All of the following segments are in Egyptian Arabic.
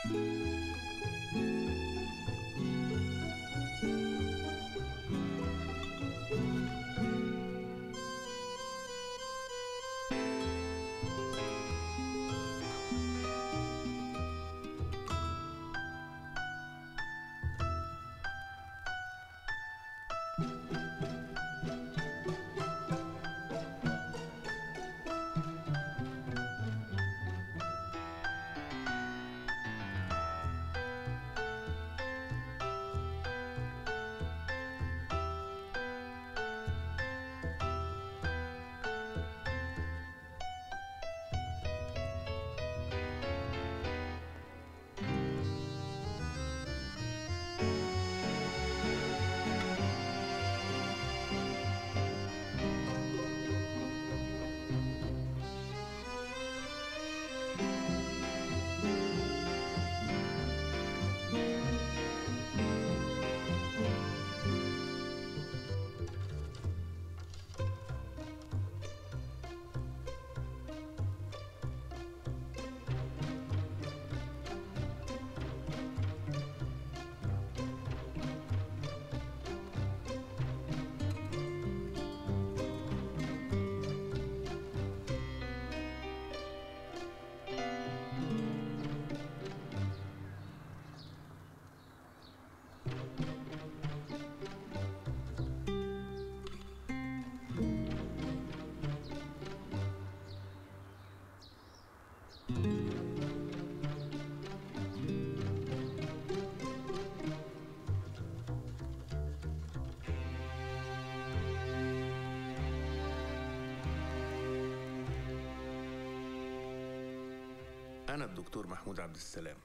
أنا الدكتور محمود عبد السلام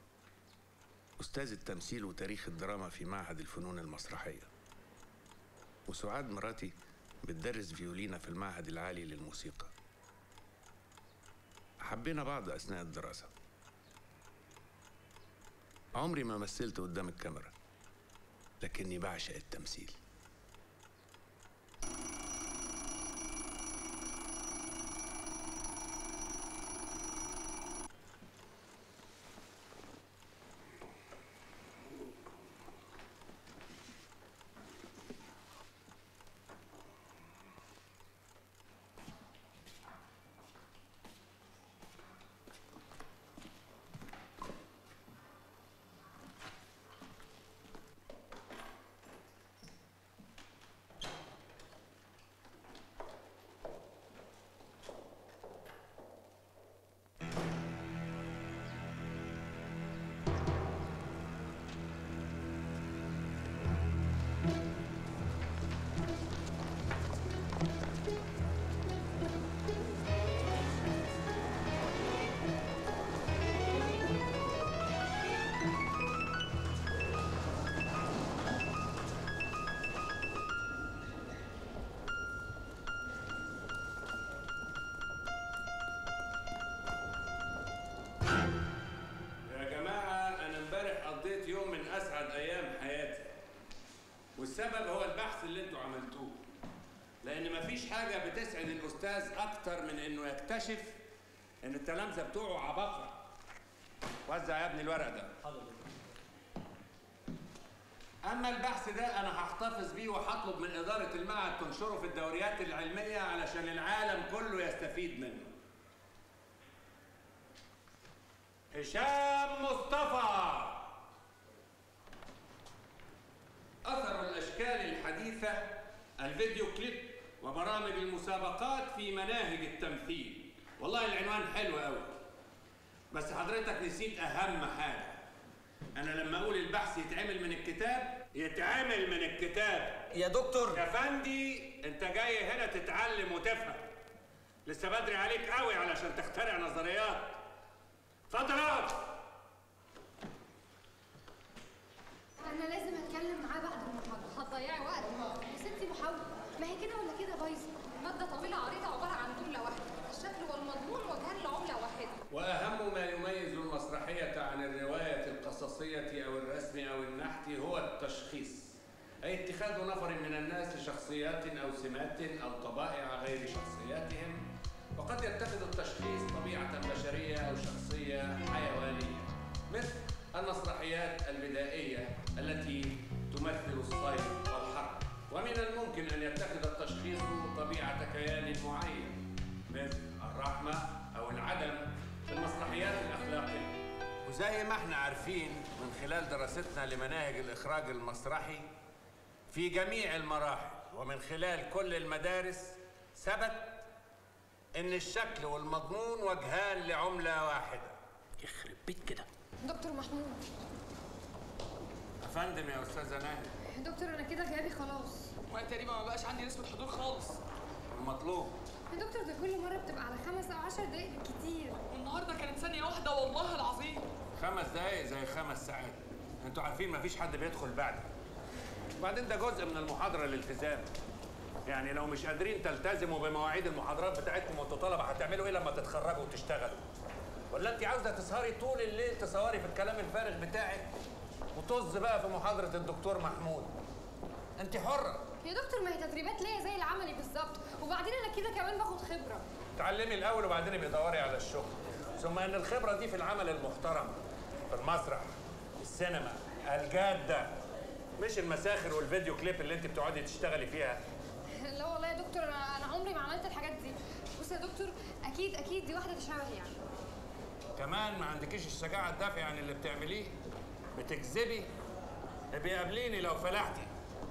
أستاذ التمثيل وتاريخ الدراما في معهد الفنون المسرحية وسعاد مراتي بتدرس فيولينا في المعهد العالي للموسيقى حبينا بعض أثناء الدراسة عمري ما مثلت قدام الكاميرا لكني بعشق التمثيل يا جماعة أنا امبارح قضيت يوم من أسعد أيام حياتي والسبب هو البحث اللي انتوا عملتوه لأن مفيش حاجة بتسعد الأستاذ أكتر من إنه يكتشف إن التلامذة بتوعه عباقرة وزع يا ابني الورق ده أما البحث ده أنا هحتفظ بيه وهطلب من إدارة المعهد تنشره في الدوريات العلمية علشان العالم كله يستفيد منه هشام مصطفى أثر الأشكال الحديثة الفيديو كليب وبرامج المسابقات في مناهج التمثيل والله العنوان حلو قوي بس حضرتك نسيت أهم حاجة أنا لما أقول البحث يتعمل من الكتاب يتعمل من الكتاب يا دكتور يا فندي أنت جاي هنا تتعلم وتفهم لسه بدري عليك قوي علشان تخترع نظريات اتفضل اقعد انا لازم اتكلم معاه بعد المحاضره هتضيعي وقت يا ستي محاوله ما هي كده ولا كده بايظه مادة طويلة عريضة عبارة عن جملة واحدة الشكل والمضمون وجهان لعملة واحدة وأهم ما يميز المسرحية عن الرواية القصصية أو الرسم أو النحت هو التشخيص أي اتخاذ نفر من الناس لشخصيات أو سمات أو طبائع غير شخصياتهم وقد يتخذ التشخيص طبيعة بشرية أو شخصية حيوانية مثل المسرحيات البدائية التي تمثل الصيد والحرب ومن الممكن أن يتخذ التشخيص طبيعة كيان معين مثل الرحمة أو العدم في المسرحيات الأخلاقية وزي ما احنا عارفين من خلال دراستنا لمناهج الإخراج المسرحي في جميع المراحل ومن خلال كل المدارس ثبت ان الشكل والمضمون وجهان لعمله واحده يخرب بيت كده دكتور محمود افندم يا استاذه ناهد دكتور انا كده غيابي خلاص وانا تقريبا ما بقاش عندي نسبة حضور خالص المطلوب يا دكتور ده كل مره بتبقى على خمس او عشر دقايق بالكتير والنهارده كانت ثانية واحدة والله العظيم خمس دقايق زي خمس ساعات انتوا عارفين مفيش حد بيدخل بعدك وبعدين ده جزء من المحاضره الالتزام يعني لو مش قادرين تلتزموا بمواعيد المحاضرات بتاعتكم وانتوا طلبه هتعملوا ايه لما تتخرجوا وتشتغلوا ولا انت عاوزه تسهري طول الليل تسهري في الكلام الفارغ بتاعك وطز بقى في محاضره الدكتور محمود انت حره يا دكتور ما هي تدريبات ليا زي العملي بالظبط وبعدين انا كده كمان باخد خبره تعلمي الاول وبعدين بيدوري على الشغل ثم ان الخبره دي في العمل المحترم في المسرح السينما الجاده مش المساخر والفيديو كليب اللي انت بتقعدي تشتغلي فيها لا والله يا دكتور انا انا عمري ما عملت الحاجات دي بص يا دكتور اكيد اكيد دي واحده تشابه يعني كمان ما عندكيش الشجاعه الدافعه عن اللي بتعمليه بتكذبي بيقابليني لو فلحتي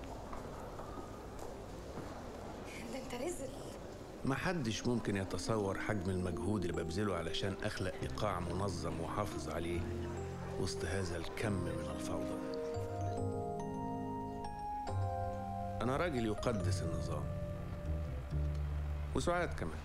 ده انت رزل محدش ممكن يتصور حجم المجهود اللي ببذله علشان أخلق إيقاع منظم وحافظ عليه وسط هذا الكم من الفوضى أنا راجل يقدس النظام وسعاد كمان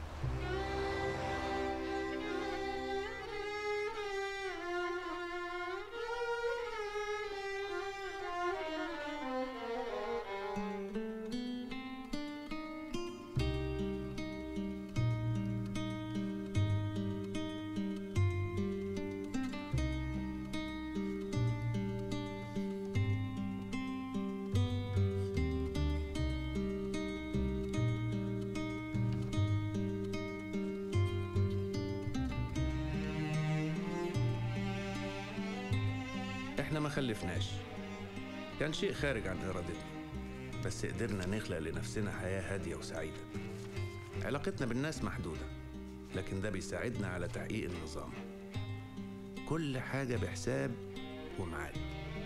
احنا ما خلفناش كان شيء خارج عن ارادتنا بس قدرنا نخلق لنفسنا حياه هاديه وسعيده علاقتنا بالناس محدوده لكن ده بيساعدنا على تحقيق النظام كل حاجه بحساب وميعاد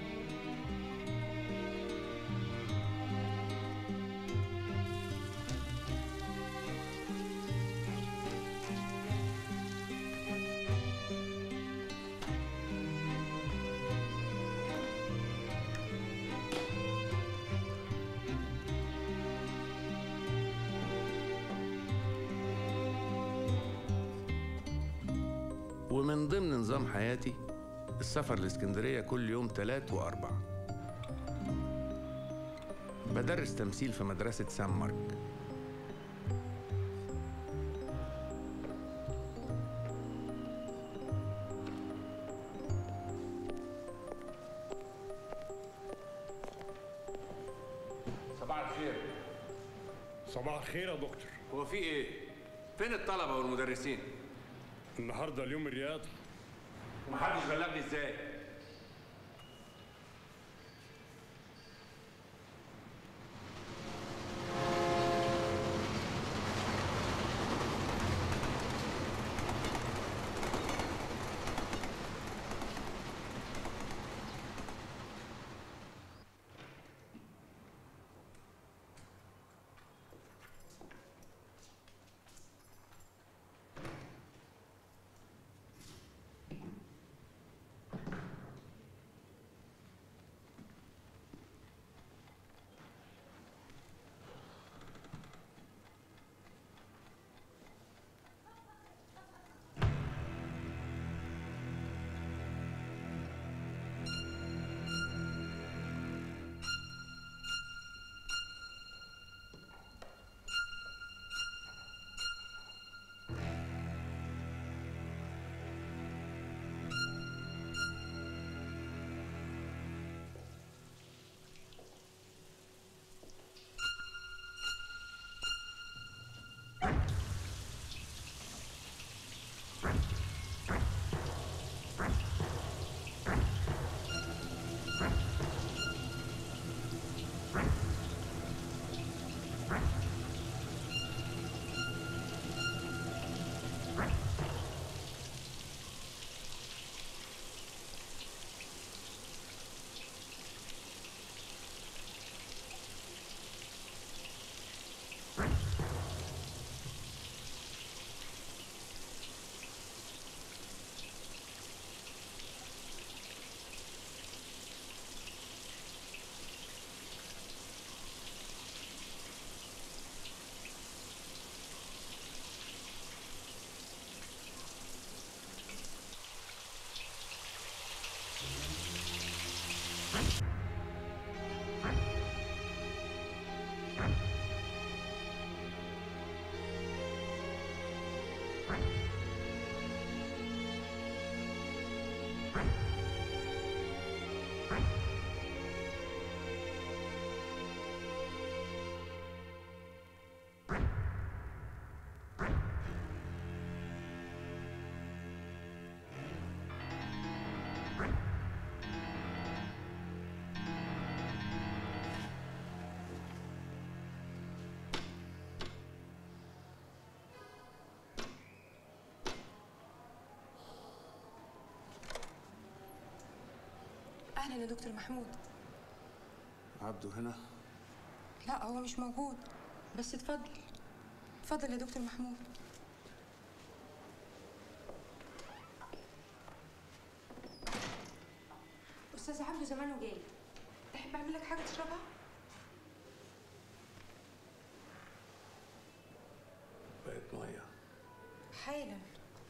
ومن ضمن نظام حياتي السفر لاسكندرية كل يوم تلات وأربع بدرس تمثيل في مدرسة سان مارك صباح الخير صباح الخير يا دكتور هو في ايه فين الطلبه والمدرسين النهارده اليوم الرياضي ومحدش بلغني ازاي اهلا يا دكتور محمود عبده هنا لا هو مش موجود بس اتفضل اتفضل يا دكتور محمود استاذ عبده زمانه جاي تحب اعمل لك حاجه تشربها بقت ميه حالا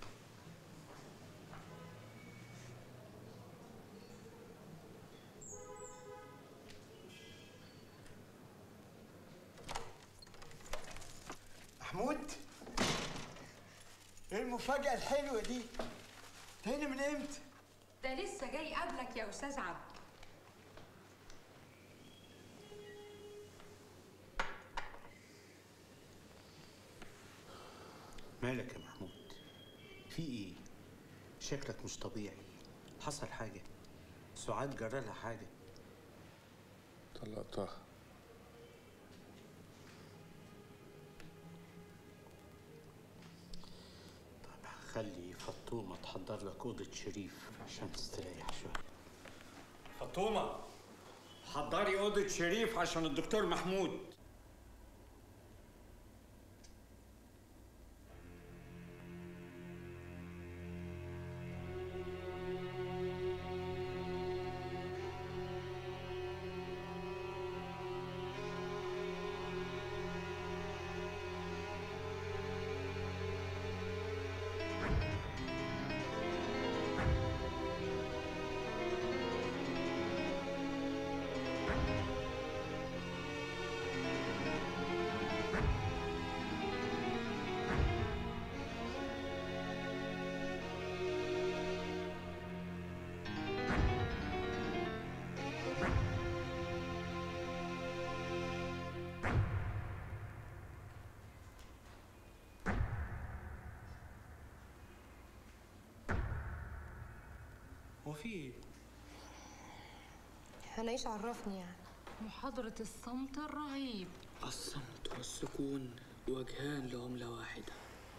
محمود ايه المفاجأة الحلوة دي؟ تاني من امتى؟ ده لسه جاي قبلك يا استاذ عبد مالك يا محمود في ايه شكلك مش طبيعي حصل حاجه سعاد جرالها حاجه طلقتها طب خلي فطومه تحضر لك اوضه شريف عشان تستريح شويه فاطمة حضري أوضة شريف عشان الدكتور محمود هو في ايه انا ايش عرفني يعني محاضرة الصمت الرهيب الصمت والسكون وجهان لعملة واحدة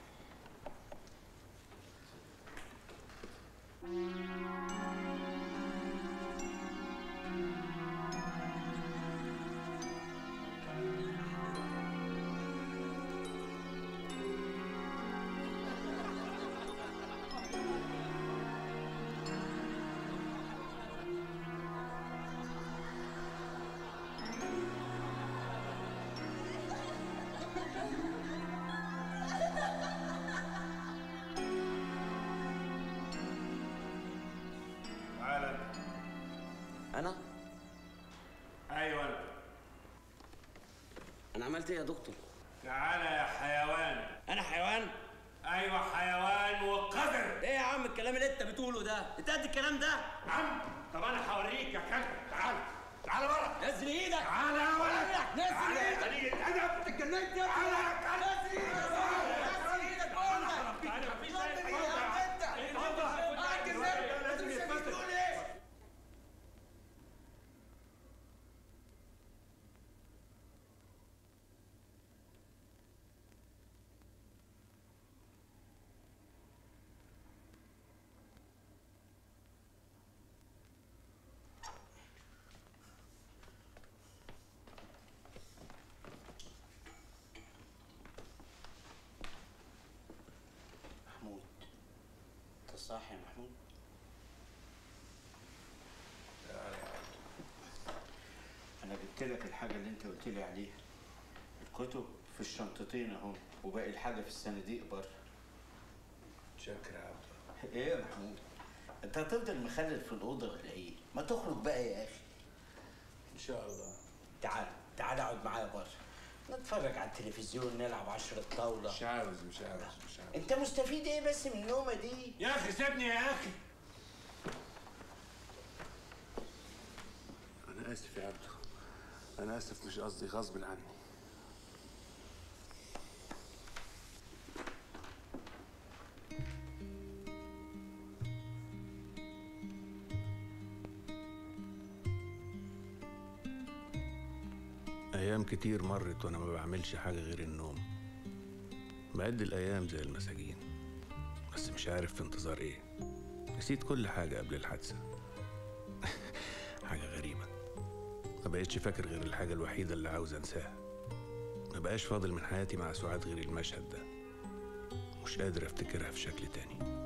تعالى انا ايوه انت انا عملت ايه يا دكتور تعالى يا حيوان انا حيوان ايوه حيوان وقذر ايه يا عم الكلام اللي انت بتقوله ده انت قد الكلام ده عم طب انا هوريك يا كلب تعال تعال بره نزل ايدك تعال يا ولد نزل تعال يا ايدك. قليل الادب انت اتجننت يا تعال يا كلب نزل ايدك بقول لك تعال مفيش اي حاجه لازم يتفتح محمود انت صاحي يا محمود انا جبت لك الحاجه اللي انت قلت لي عليها الكتب في الشنطتين اهو وباقي الحاجه في الصناديق بره شكرا يا عبده ايه يا محمود انت هتفضل مخلل في الاوضه ولا ايه ما تخرج بقى يا اخي ان شاء الله تعال تعال اقعد معايا بره نتفرج على التلفزيون نلعب عشرة طاولة مش عاوز مش عاوز مش عاوز انت مستفيد ايه بس من النومة دي؟ يا اخي سيبني يا اخي انا اسف يا عبده انا اسف مش قصدي غصب عني أيام كتير مرت وأنا ما بعملش حاجة غير النوم بعد الأيام زي المساجين بس مش عارف في انتظار إيه نسيت كل حاجة قبل الحادثة حاجة غريبة ما بقتش فاكر غير الحاجة الوحيدة اللي عاوز أنساها ما بقاش فاضل من حياتي مع سعاد غير المشهد ده مش قادر أفتكرها في شكل تاني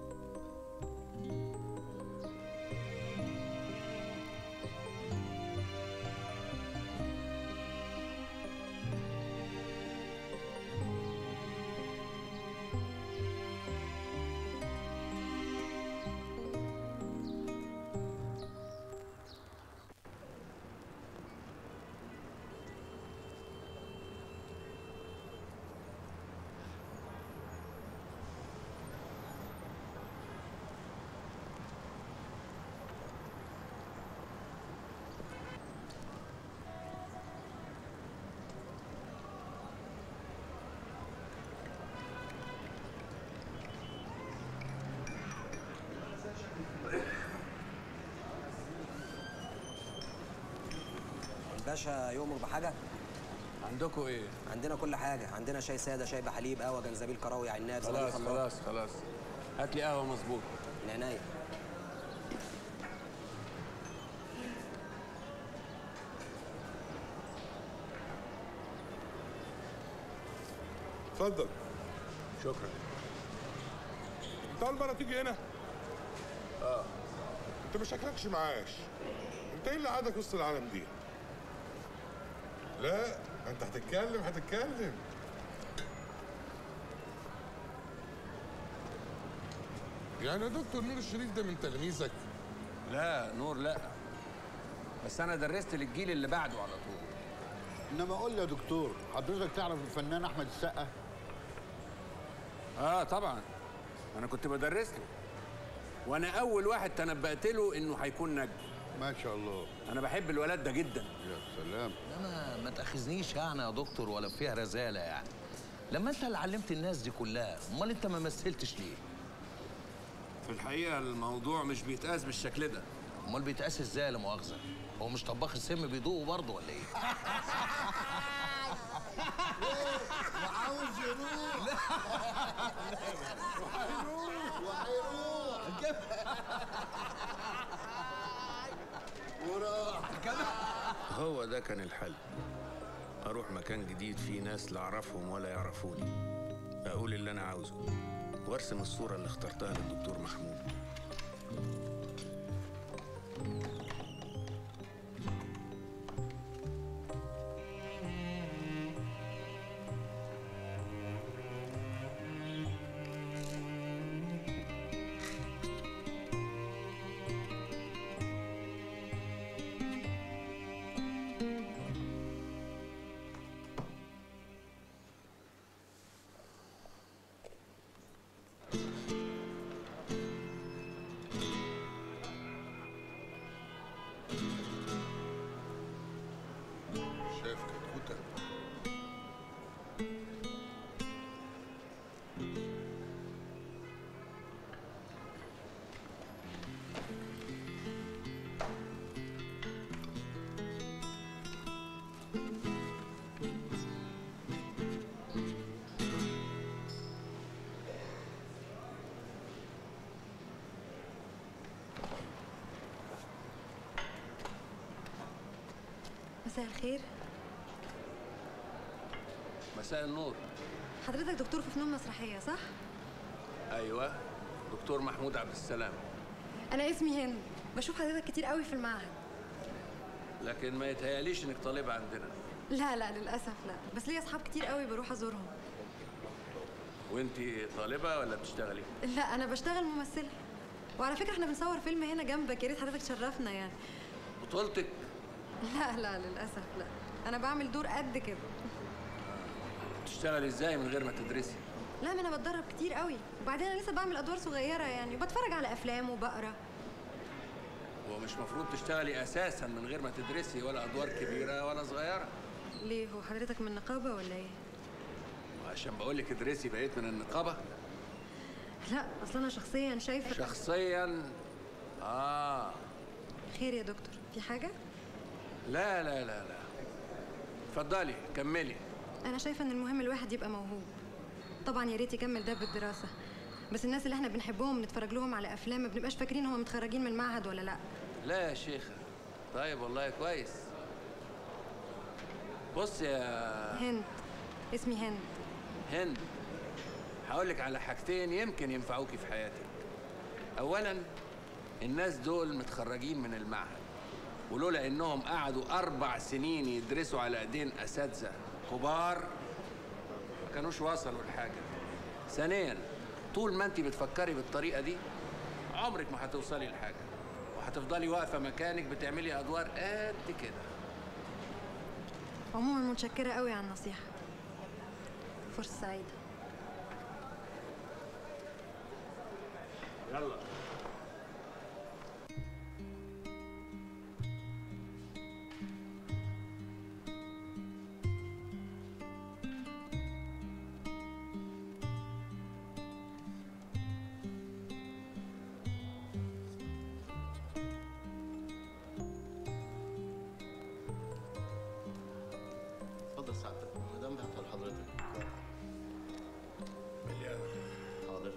الباشا يؤمر بحاجة؟ عندكم ايه؟ عندنا كل حاجة، عندنا شاي سادة، شاي بحليب، قهوة، جنزبيل، كراوي، عناب، زبادي، خلاص خلاط. خلاص خلاص هات لي قهوه مظبوط من عينيا اتفضل شكرا انت اول مره تيجي هنا اه انت ما شكلكش معاش انت ايه اللي قعدك وسط العالم دي لا انت هتتكلم هتتكلم يعني يا دكتور نور الشريف ده من تلاميذك لا نور لا بس انا درست للجيل اللي بعده على طول انما قول لي يا دكتور حضرتك تعرف الفنان احمد السقا اه طبعا انا كنت بدرس له وانا اول واحد تنبأت له انه هيكون نجم ما شاء الله انا بحب الولد ده جدا يا سلام انا ما تاخذنيش يعني يا دكتور ولا فيها رزاله يعني لما انت اللي علمت الناس دي كلها امال انت ما مثلتش ليه في الحقيقه الموضوع مش بيتقاس بالشكل ده امال بيتقاس ازاي لا مؤاخذه هو مش طباخ السم بيدوقوا برضه ولا ايه وعاوز يروح وهيروح وراح هو ده كان الحل أروح مكان جديد فيه ناس لا أعرفهم ولا يعرفوني أقول اللي أنا عاوزه وأرسم الصورة اللي اخترتها للدكتور محمود شايف كتكوته مساء الخير مساء النور حضرتك دكتور في فنون مسرحية صح؟ ايوه دكتور محمود عبد السلام أنا اسمي هند بشوف حضرتك كتير قوي في المعهد لكن ما يتهيأليش انك طالبه عندنا لا لا للأسف لا بس ليا أصحاب كتير قوي بروح أزورهم وانت طالبه ولا بتشتغلي لا أنا بشتغل ممثلة وعلى فكرة احنا بنصور فيلم هنا جنبك يا ريت حضرتك تشرفنا يعني بطولتك لا لا للاسف لا انا بعمل دور قد كده تشتغلي ازاي من غير ما تدرسي لا ما انا بتدرب كتير قوي وبعدين انا لسه بعمل ادوار صغيره يعني وبتفرج على افلام وبقرا هو مش مفروض تشتغلي اساسا من غير ما تدرسي ولا ادوار كبيره ولا صغيره ليه هو حضرتك من النقابه ولا ايه وعشان بقول لك ادرسي بقيت من النقابه لا اصل انا شخصيا شايفه شخصيا اه خير يا دكتور في حاجه لا لا لا لا اتفضلي كملي انا شايفه ان المهم الواحد يبقى موهوب طبعا يا ريت يكمل ده بالدراسه بس الناس اللي احنا بنحبهم نتفرج لهم على افلام ما بنبقاش فاكرين هم متخرجين من المعهد ولا لا لا يا شيخه طيب والله كويس بص يا هند اسمي هند هند هقول لك على حاجتين يمكن ينفعوكي في حياتك اولا الناس دول متخرجين من المعهد ولولا انهم قعدوا اربع سنين يدرسوا على ايدين اساتذه كبار ما كانوش وصلوا لحاجه ثانيا طول ما انت بتفكري بالطريقه دي عمرك ما هتوصلي لحاجه وهتفضلي واقفه مكانك بتعملي ادوار قد كده عموما متشكره قوي على النصيحه فرصه سعيده يلا اتفضل سعادتك المدام بعتها لحضرتك حاضر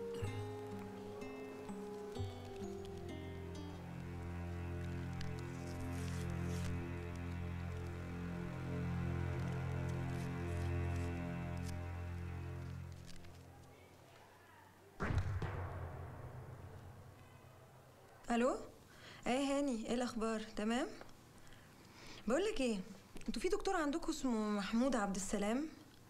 الو ايه هاني ايه الاخبار تمام بقول لك ايه انتوا في دكتور عندكم اسمه محمود عبد السلام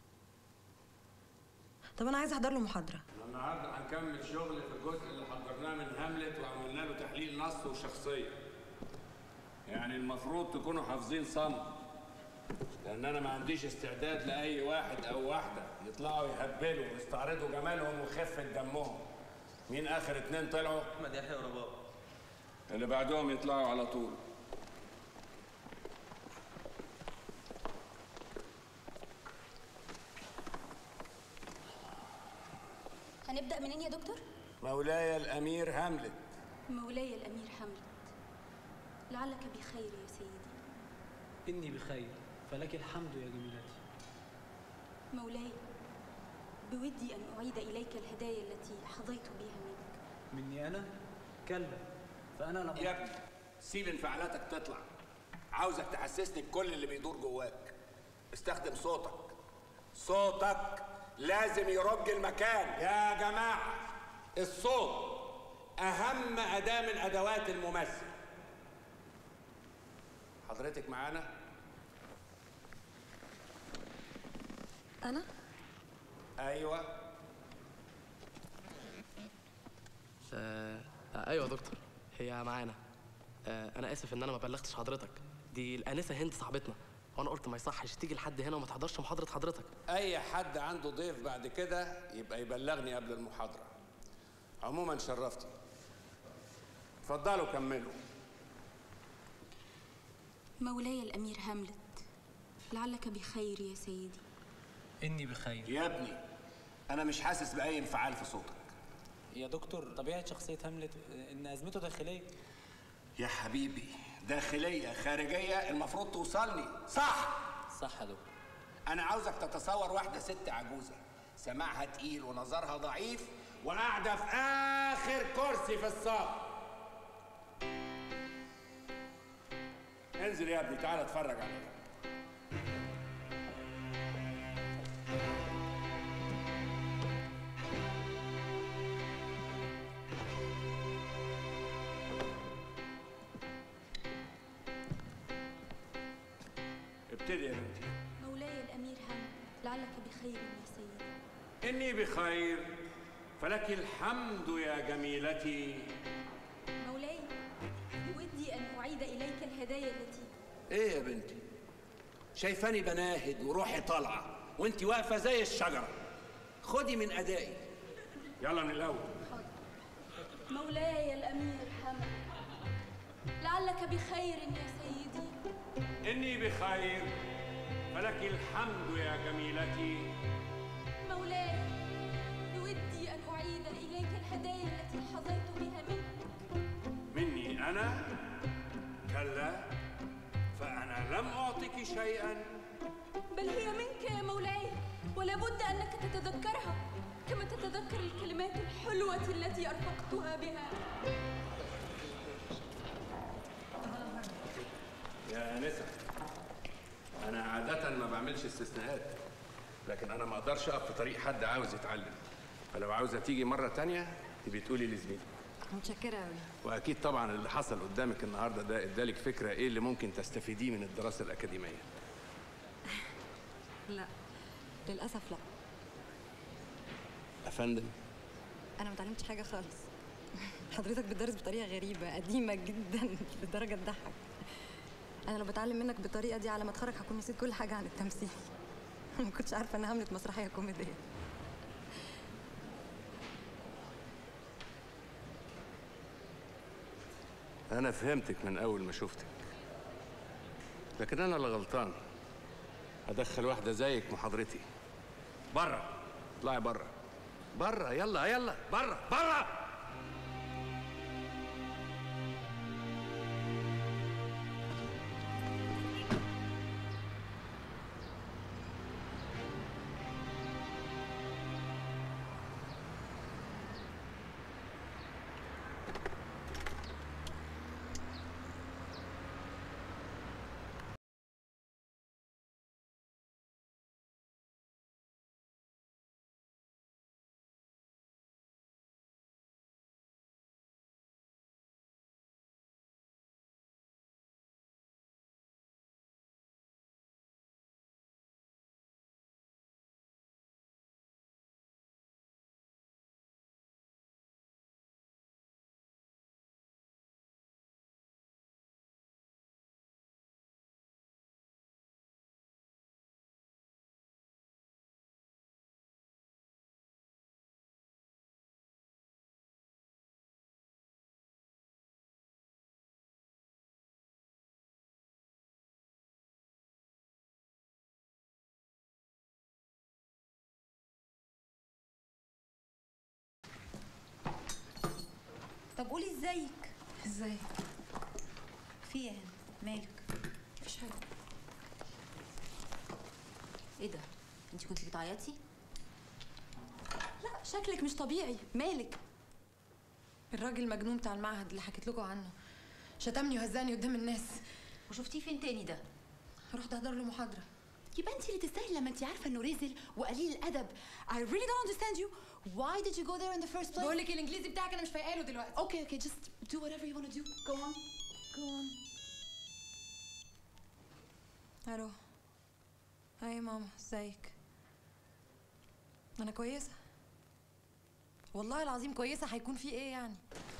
طب انا عايزه احضر له محاضره النهارده هنكمل شغل في الجزء اللي حضرناه من هاملت وعملنا له تحليل نص وشخصيه. يعني المفروض تكونوا حافظين صم لان انا ما عنديش استعداد لاي واحد او واحده يطلعوا يهبلوا ويستعرضوا جمالهم وخفه دمهم. مين اخر اتنين طلعوا؟ احمد يحيى ورباب اللي بعدهم يطلعوا على طول. هنبدأ منين يا دكتور؟ مولاي الامير هاملت مولاي الأمير حملت لعلك بخير يا سيدي إني بخير فلك الحمد يا جميلتي مولاي بودي أن أعيد إليك الهدايا التي حظيت بها منك مني أنا كلا فأنا لم يا ابني سيب انفعالاتك تطلع عاوزك تحسسني بكل اللي بيدور جواك استخدم صوتك صوتك لازم يرج المكان يا جماعة الصوت أهم أداة من أدوات الممثل حضرتك معانا؟ انا أيوه آه ايوه يا دكتور هي معانا آه انا اسف ان انا ما بلغتش حضرتك دي الانسه هند صاحبتنا وانا قلت ما يصحش تيجي لحد هنا وما تحضرش محاضره حضرتك أي حد عنده ضيف بعد كده يبقى يبلغني قبل المحاضرة عموما شرفتي اتفضلوا كملوا مولاي الأمير هاملت لعلك بخير يا سيدي إني بخير يا ابني أنا مش حاسس بأي انفعال في صوتك يا دكتور طبيعة شخصية هاملت إن أزمته داخلية يا حبيبي داخلية خارجية المفروض توصلني صح صح يا دكتور أنا عاوزك تتصور واحدة ست عجوزة سماعها تقيل ونظرها ضعيف وقاعدة في آخر كرسي في الصف انزل يا ابني تعالى اتفرج عليها ابتدي يا بنتي مولاي الأمير هاملت لعلك بخير يا سيدي إني بخير فلك الحمد يا جميلتي مولاي بودي أن أعيد إليك الهدايا التي شايفاني بناهد وروحي طالعه وانت واقفه زي الشجره خدي من ادائي يلا من الاول مولاي الأمير حمد لعلك بخير يا سيدي اني بخير فلك الحمد يا جميلتي مولاي بودي أن أعيد إليك الهدايا التي حظيت بها منك مني انا كلا فانا لم اعطك شيئا بل هي منك يا مولاي ولا بد أنك تتذكرها كما تتذكر الكلمات الحلوة التي أرفقتها بها يا انسه انا عاده ما بعملش استثناءات لكن انا ما اقدرش اقف في طريق حد عاوز يتعلم فلو عاوزه تيجي مره تانية تبقي تقولي لزميلي متشكرة أوي واكيد طبعا اللي حصل قدامك النهارده ده ادالك فكره ايه اللي ممكن تستفيديه من الدراسه الاكاديميه لا للأسف لا افندم أنا ما اتعلمتش حاجة خالص حضرتك بتدرس بطريقة غريبة قديمة جدا لدرجة تضحك أنا لو بتعلم منك بالطريقة دي على ما اتخرج هكون نسيت كل حاجة عن التمثيل ما كنتش عارفة إن هاملت مسرحية كوميدية انا فهمتك من اول ما شفتك لكن انا اللي غلطان ادخل واحده زيك محاضرتي بره اطلعي بره بره يلا يلا بره بره طب قولي ازيك ازيك في ايه مالك مفيش حاجة ايه ده انت كنت بتعيطي لا شكلك مش طبيعي مالك الراجل المجنون بتاع المعهد اللي حكيت لكم عنه شتمني وهزاني قدام الناس وشفتيه فين تاني ده رحت احضر له محاضره يبقى انت اللي تستاهلي لما انت عارفه انه رزل وقليل الادب I really don't understand you why did you go there in the first place بقول لك الانجليزي بتاعك انا مش فايقه له دلوقتي okay okay just do whatever you want to do go on go on الو هاي يا ماما ازيك انا كويسه والله العظيم كويسه هيكون في ايه يعني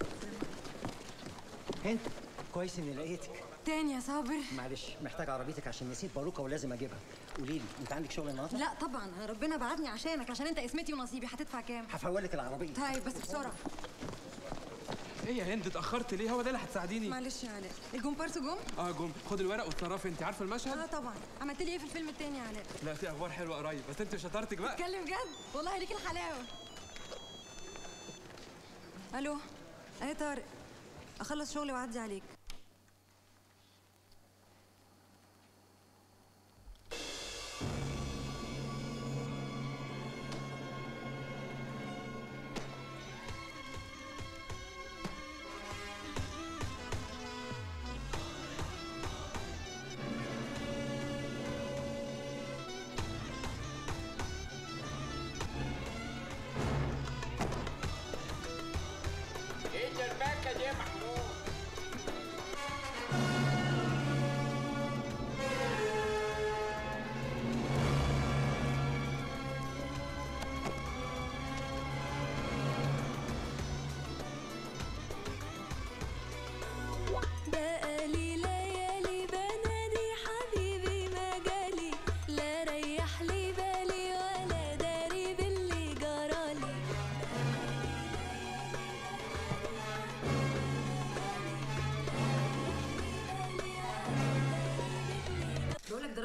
انت كويس اني لقيتك تاني يا صابر معلش محتاج عربيتك عشان نسيت باروكه ولازم اجيبها قولي لي انت عندك شغل النهارده لا طبعا ربنا بعتني عشانك عشان انت اسمتي ونصيبي هتدفع كام هفولك العربيه طيب بس بسرعه ايه يا هند اتاخرت ليه هو ده اللي هتساعديني معلش يا علاء الجمبارس جم اه جم خد الورق واتصرفي انت عارفه المشهد اه طبعا عملت لي ايه في الفيلم التاني يا علاء لا في اخبار حلوه قريب بس انت شطارتك بقى اتكلم جد والله ليك الحلاوه الو ايه طارق اخلص شغلي واعدي عليك ايه دربكه دي يا محمود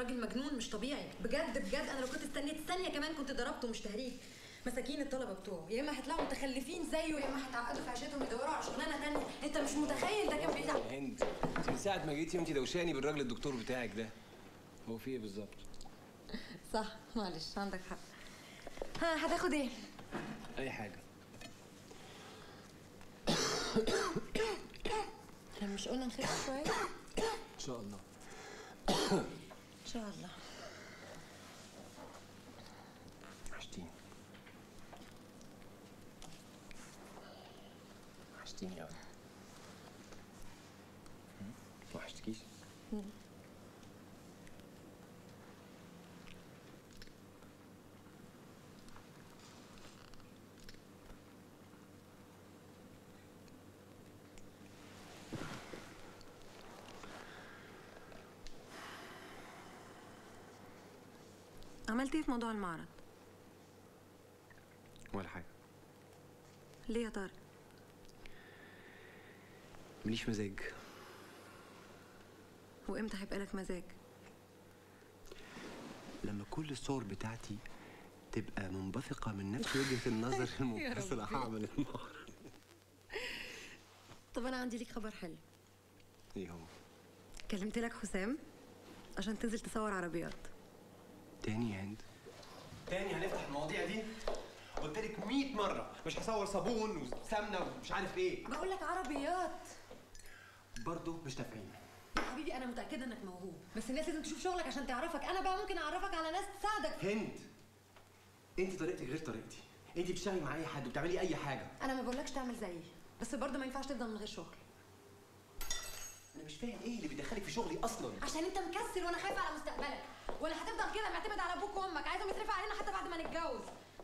راجل مجنون مش طبيعي بجد بجد انا لو كنت استنيت ثانيه كمان كنت ضربته مش تهريج مساكين الطلبه بتوعه يا اما هيطلعوا متخلفين زيه يا اما هيتعقدوا في عيشتهم يدوروا على شغلانه تانية انت مش متخيل ده كان بيتعب يا هند انت من ساعه ما جيتي وانت دوشاني بالراجل الدكتور بتاعك ده هو في ايه بالظبط صح معلش عندك حق ها هتاخد ايه اي حاجه احنا مش قلنا نخف شويه ان شاء الله ان شاء الله وحشتيني وحشتيني قوي وحشتكيش عملت ايه في موضوع المعرض ولا حاجه ليه يا طارق ماليش مزاج وامتى هيبقى لك مزاج لما كل الصور بتاعتي تبقى منبثقة من نفس وجهة النظر المنفصلة ربي. هعمل المعرض طب انا عندي ليك خبر حلو ايه هو؟ كلمت لك حسام عشان تنزل تصور عربيات تاني يا هند تاني هنفتح المواضيع دي قلت لك 100 مره مش هصور صابون وسمنه ومش عارف ايه بقول لك عربيات برضه مش نافعين يا حبيبي انا متاكده انك موهوب بس الناس لازم تشوف شغلك عشان تعرفك انا بقى ممكن اعرفك على ناس تساعدك هند انت طريقتك غير طريقتي انت بتشتغلي مع اي حد وبتعملي اي حاجه انا ما بقولكش تعمل زيي بس برضه ما ينفعش تفضل من غير شغل انا مش فاهم ايه اللي بيدخلك في شغلي اصلا عشان انت مكسل وانا خايفه على مستقبلك ولا هتفضل كده معتمد على ابوك وامك عايزهم يصرفوا علينا حتى بعد ما نتجوز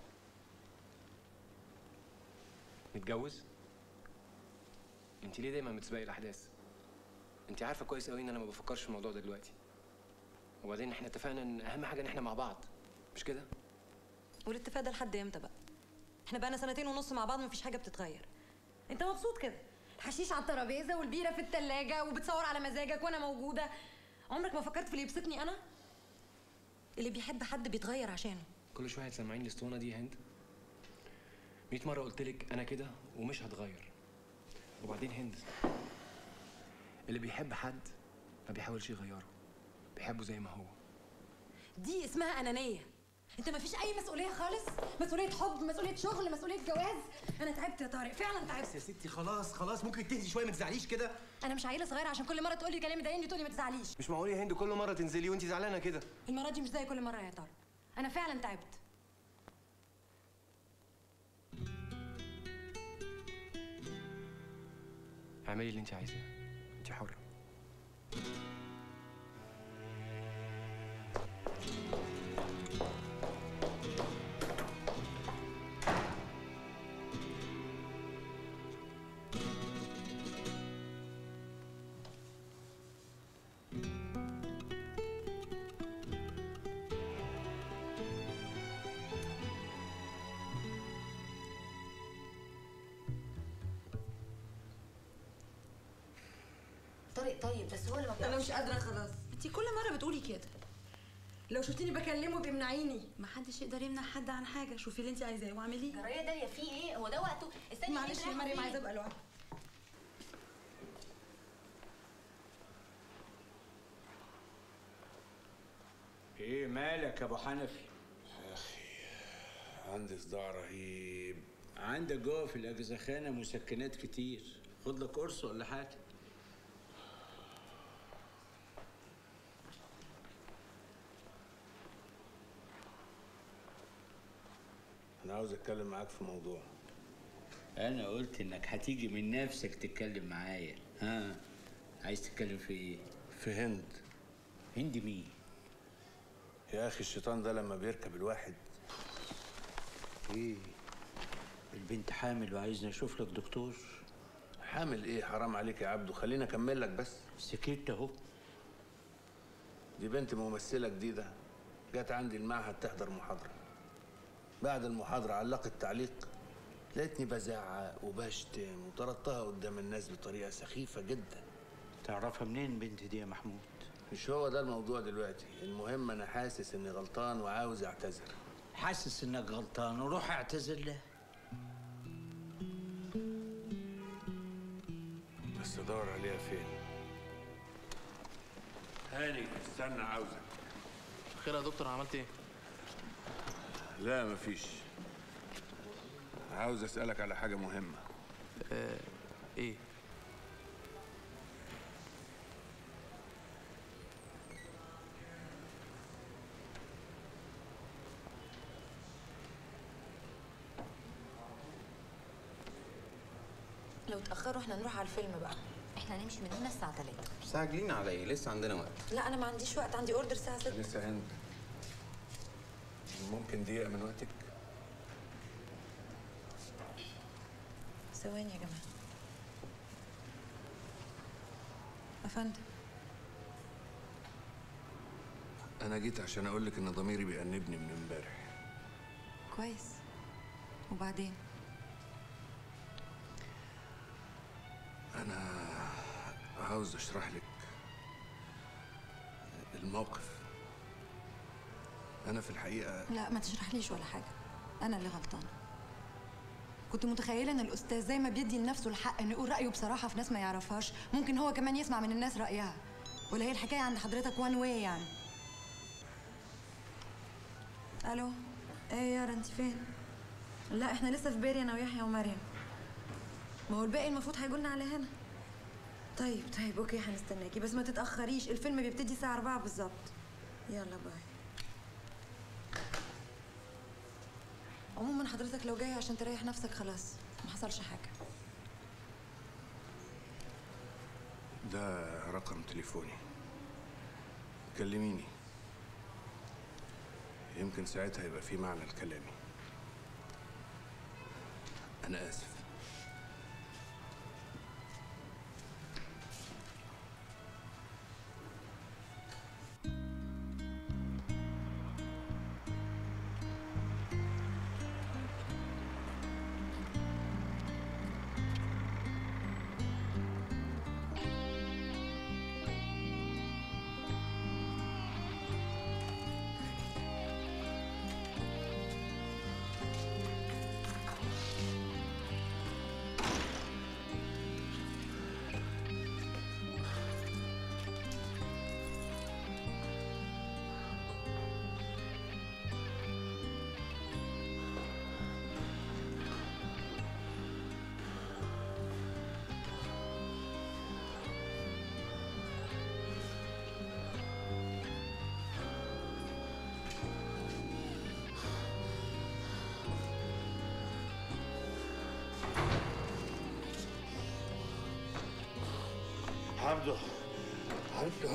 نتجوز؟ انت ليه دايما بتسبقي الاحداث؟ انت عارفه كويس قوي ان انا ما بفكرش في الموضوع ده دلوقتي وبعدين احنا اتفقنا ان اهم حاجه ان احنا مع بعض مش كده؟ والاتفاق ده لحد امتى بقى احنا بقى سنتين ونص مع بعض مفيش حاجه بتتغير انت مبسوط كده الحشيش على الترابيزه والبيره في التلاجة وبتصور على مزاجك وانا موجوده عمرك ما فكرت في اللي يبسطني انا اللي بيحب حد بيتغير عشانه كل شويه هتسمعيني الاسطوانه دي يا هند 100 مره قلت لك انا كده ومش هتغير وبعدين هند اللي بيحب حد ما بيحاولش يغيره بيحبه زي ما هو دي اسمها انانيه انت ما فيش اي مسؤوليه خالص مسؤوليه حب مسؤوليه شغل مسؤوليه جواز انا تعبت يا طارق فعلا تعبت يا ستي خلاص خلاص ممكن تهدي شويه ما تزعليش كده انا مش عيله صغيره عشان كل مره تقولي كلام يضايقني تقولي ما تزعليش مش معقول يا هند كل مره تنزلي وانت زعلانه كده المره دي مش زي كل مره يا طارق انا فعلا تعبت اعملي اللي انت عايزاه انت حره طارق طيب بس هو اللي ما انا مش قادره خلاص انت كل مره بتقولي كده لو شفتيني بكلمه بيمنعيني ما حدش يقدر يمنع حد عن حاجه شوفي اللي انت عايزاه واعمليه جرايه داليا في ايه هو ده وقته استني معلش يا مريم عايزه ابقى لوحدي ايه مالك يا ابو حنفي عندي صداع رهيب عندك جوه في الاجزخانه مسكنات كتير خد لك قرص ولا حاجه انا عاوز اتكلم معاك في موضوع انا قلت انك هتيجي من نفسك تتكلم معايا ها عايز تتكلم في ايه في هند هند مين يا اخي الشيطان ده لما بيركب الواحد ايه البنت حامل وعايزني اشوف لك دكتور حامل ايه حرام عليك يا عبدو خليني اكمل لك بس سكت اهو دي بنت ممثله جديده جت عندي المعهد تحضر محاضره بعد المحاضره علقت تعليق لقيتني بزعق وبشتم وطردتها قدام الناس بطريقه سخيفه جدا تعرفها منين البنت دي يا محمود مش هو ده الموضوع دلوقتي المهم انا حاسس اني غلطان وعاوز اعتذر حاسس انك غلطان وروح اعتذر له بس ادور عليها فين هاني استنى عاوزك خير يا دكتور أنا عملت ايه لا مفيش عاوز اسالك على حاجه مهمه آه ايه لو اتاخروا احنا نروح على الفيلم بقى احنا هنمشي من هنا الساعه 3 مستعجلين على ايه لسه عندنا وقت لا انا ما عنديش وقت عندي اوردر الساعه 6 لسه هند ممكن دقيقه من وقتك ثواني يا جماعه افندم انا جيت عشان اقول لك ان ضميري بيأنبني من امبارح كويس وبعدين انا عاوز اشرح لك الموقف انا في الحقيقه لا ما تشرحليش ولا حاجة أنا اللي غلطانة كنت متخيلة إن الأستاذ زي ما بيدي لنفسه الحق إنه يقول رأيه بصراحة في ناس ما يعرفهاش ممكن هو كمان يسمع من الناس رأيها ولا هي الحكاية عند حضرتك وان واي يعني الو ايه يا يارا انت فين لا احنا لسه في بيري انا ويحيى ومريم ما هو الباقي المفروض هيقولنا على هنا طيب طيب اوكي هنستناكي بس ما تتاخريش الفيلم بيبتدي الساعه 4 بالظبط يلا باي عموما حضرتك لو جاي عشان تريح نفسك خلاص ما حصلش حاجه ده رقم تليفوني كلميني يمكن ساعتها يبقى في معنى لكلامي انا اسف حمدو حمدو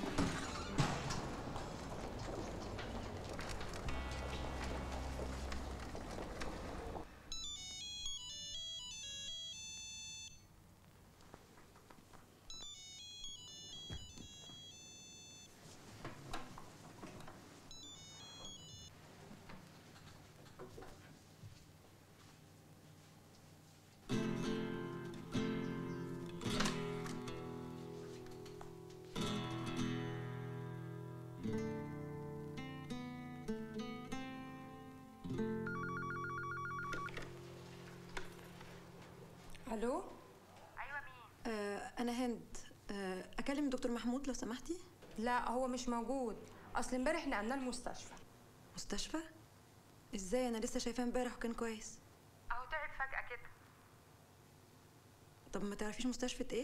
الو ايوه مين آه انا هند آه اكلم دكتور محمود لو سمحتي لا هو مش موجود اصل امبارح نقلناه المستشفى مستشفى ازاي انا لسه شايفاه امبارح وكان كويس اهو تعب فجأة كده طب ما تعرفيش مستشفى ايه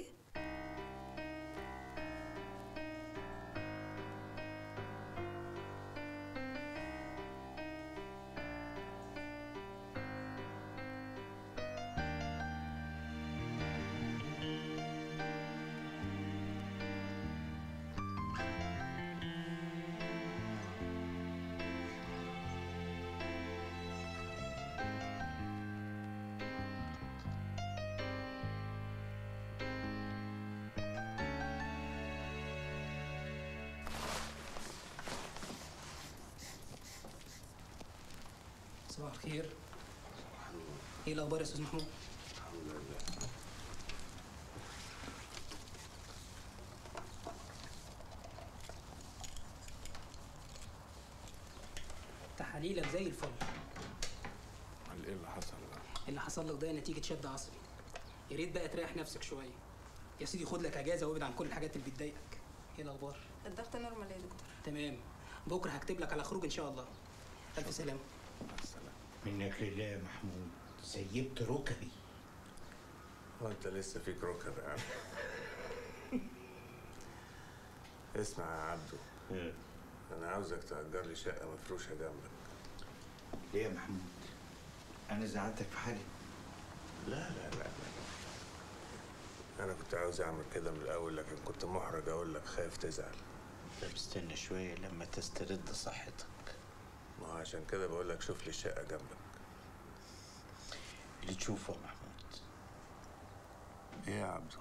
صباح الخير ايه الاخبار يا استاذ محمود تحاليلك زي الفل امال ايه اللي حصل بقى؟ اللي حصل لك ده نتيجه شد عصبي يا ريت بقى تريح نفسك شويه يا سيدي خد لك اجازه وابعد عن كل الحاجات اللي بتضايقك ايه الاخبار الضغط نورمال يا دكتور تمام بكره هكتب لك على خروج ان شاء الله الف سلامه منك لله يا محمود سيبت ركبي وانت لسه فيك ركب يا عم اسمع يا عبدو انا عاوزك تأجر لي شقة مفروشة جنبك ليه يا محمود انا زعلتك في حاجه لا لا لا لا انا كنت عاوز اعمل كده من الاول لكن كنت محرج اقول لك خايف تزعل طب استنى شويه لما تسترد صحتك ما هو عشان كده بقول لك شوف لي شقة جنبك اللي تشوفه يا محمود ايه يا عبدو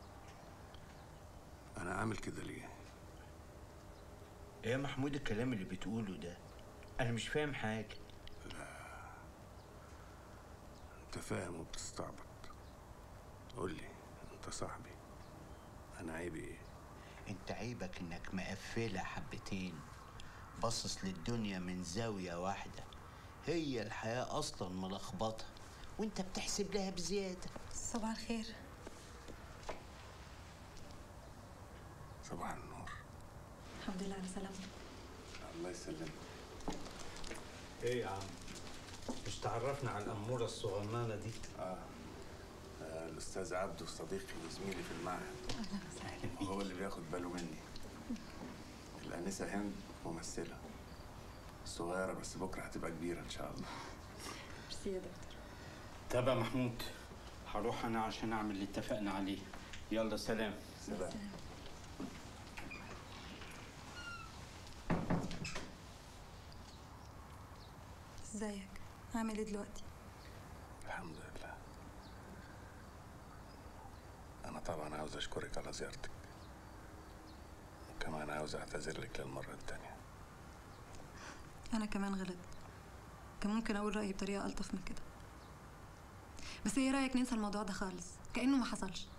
انا عامل كده ليه ايه يا محمود الكلام اللي بتقوله ده انا مش فاهم حاجه انت فاهم وبتستعبط قول لي انت صاحبي انا عيبي ايه انت عيبك انك مقفله حبتين باصص للدنيا من زاويه واحده هي الحياه اصلا ملخبطه وانت بتحسب لها بزياده صباح الخير صباح النور الحمد لله على سلامتك الله يسلمك ايه يا عم مش تعرفنا على الأمورة الصغننة دي آه. آه الاستاذ عبده صديقي وزميلي في المعهد وهو اللي بياخد باله مني الانسه هند ممثله صغيره بس بكره هتبقى كبيره ان شاء الله ميرسي يا دكتور طب يا محمود هروح انا عشان اعمل اللي اتفقنا عليه يلا سلام سلام ازيك عامل ايه دلوقتي الحمد لله انا طبعا عاوز اشكرك على زيارتك وكمان عاوز اعتذر لك للمره التانيه انا كمان غلط كان ممكن اقول رايي بطريقه الطف من كده بس ايه رايك ننسى الموضوع ده خالص كانه ما حصلش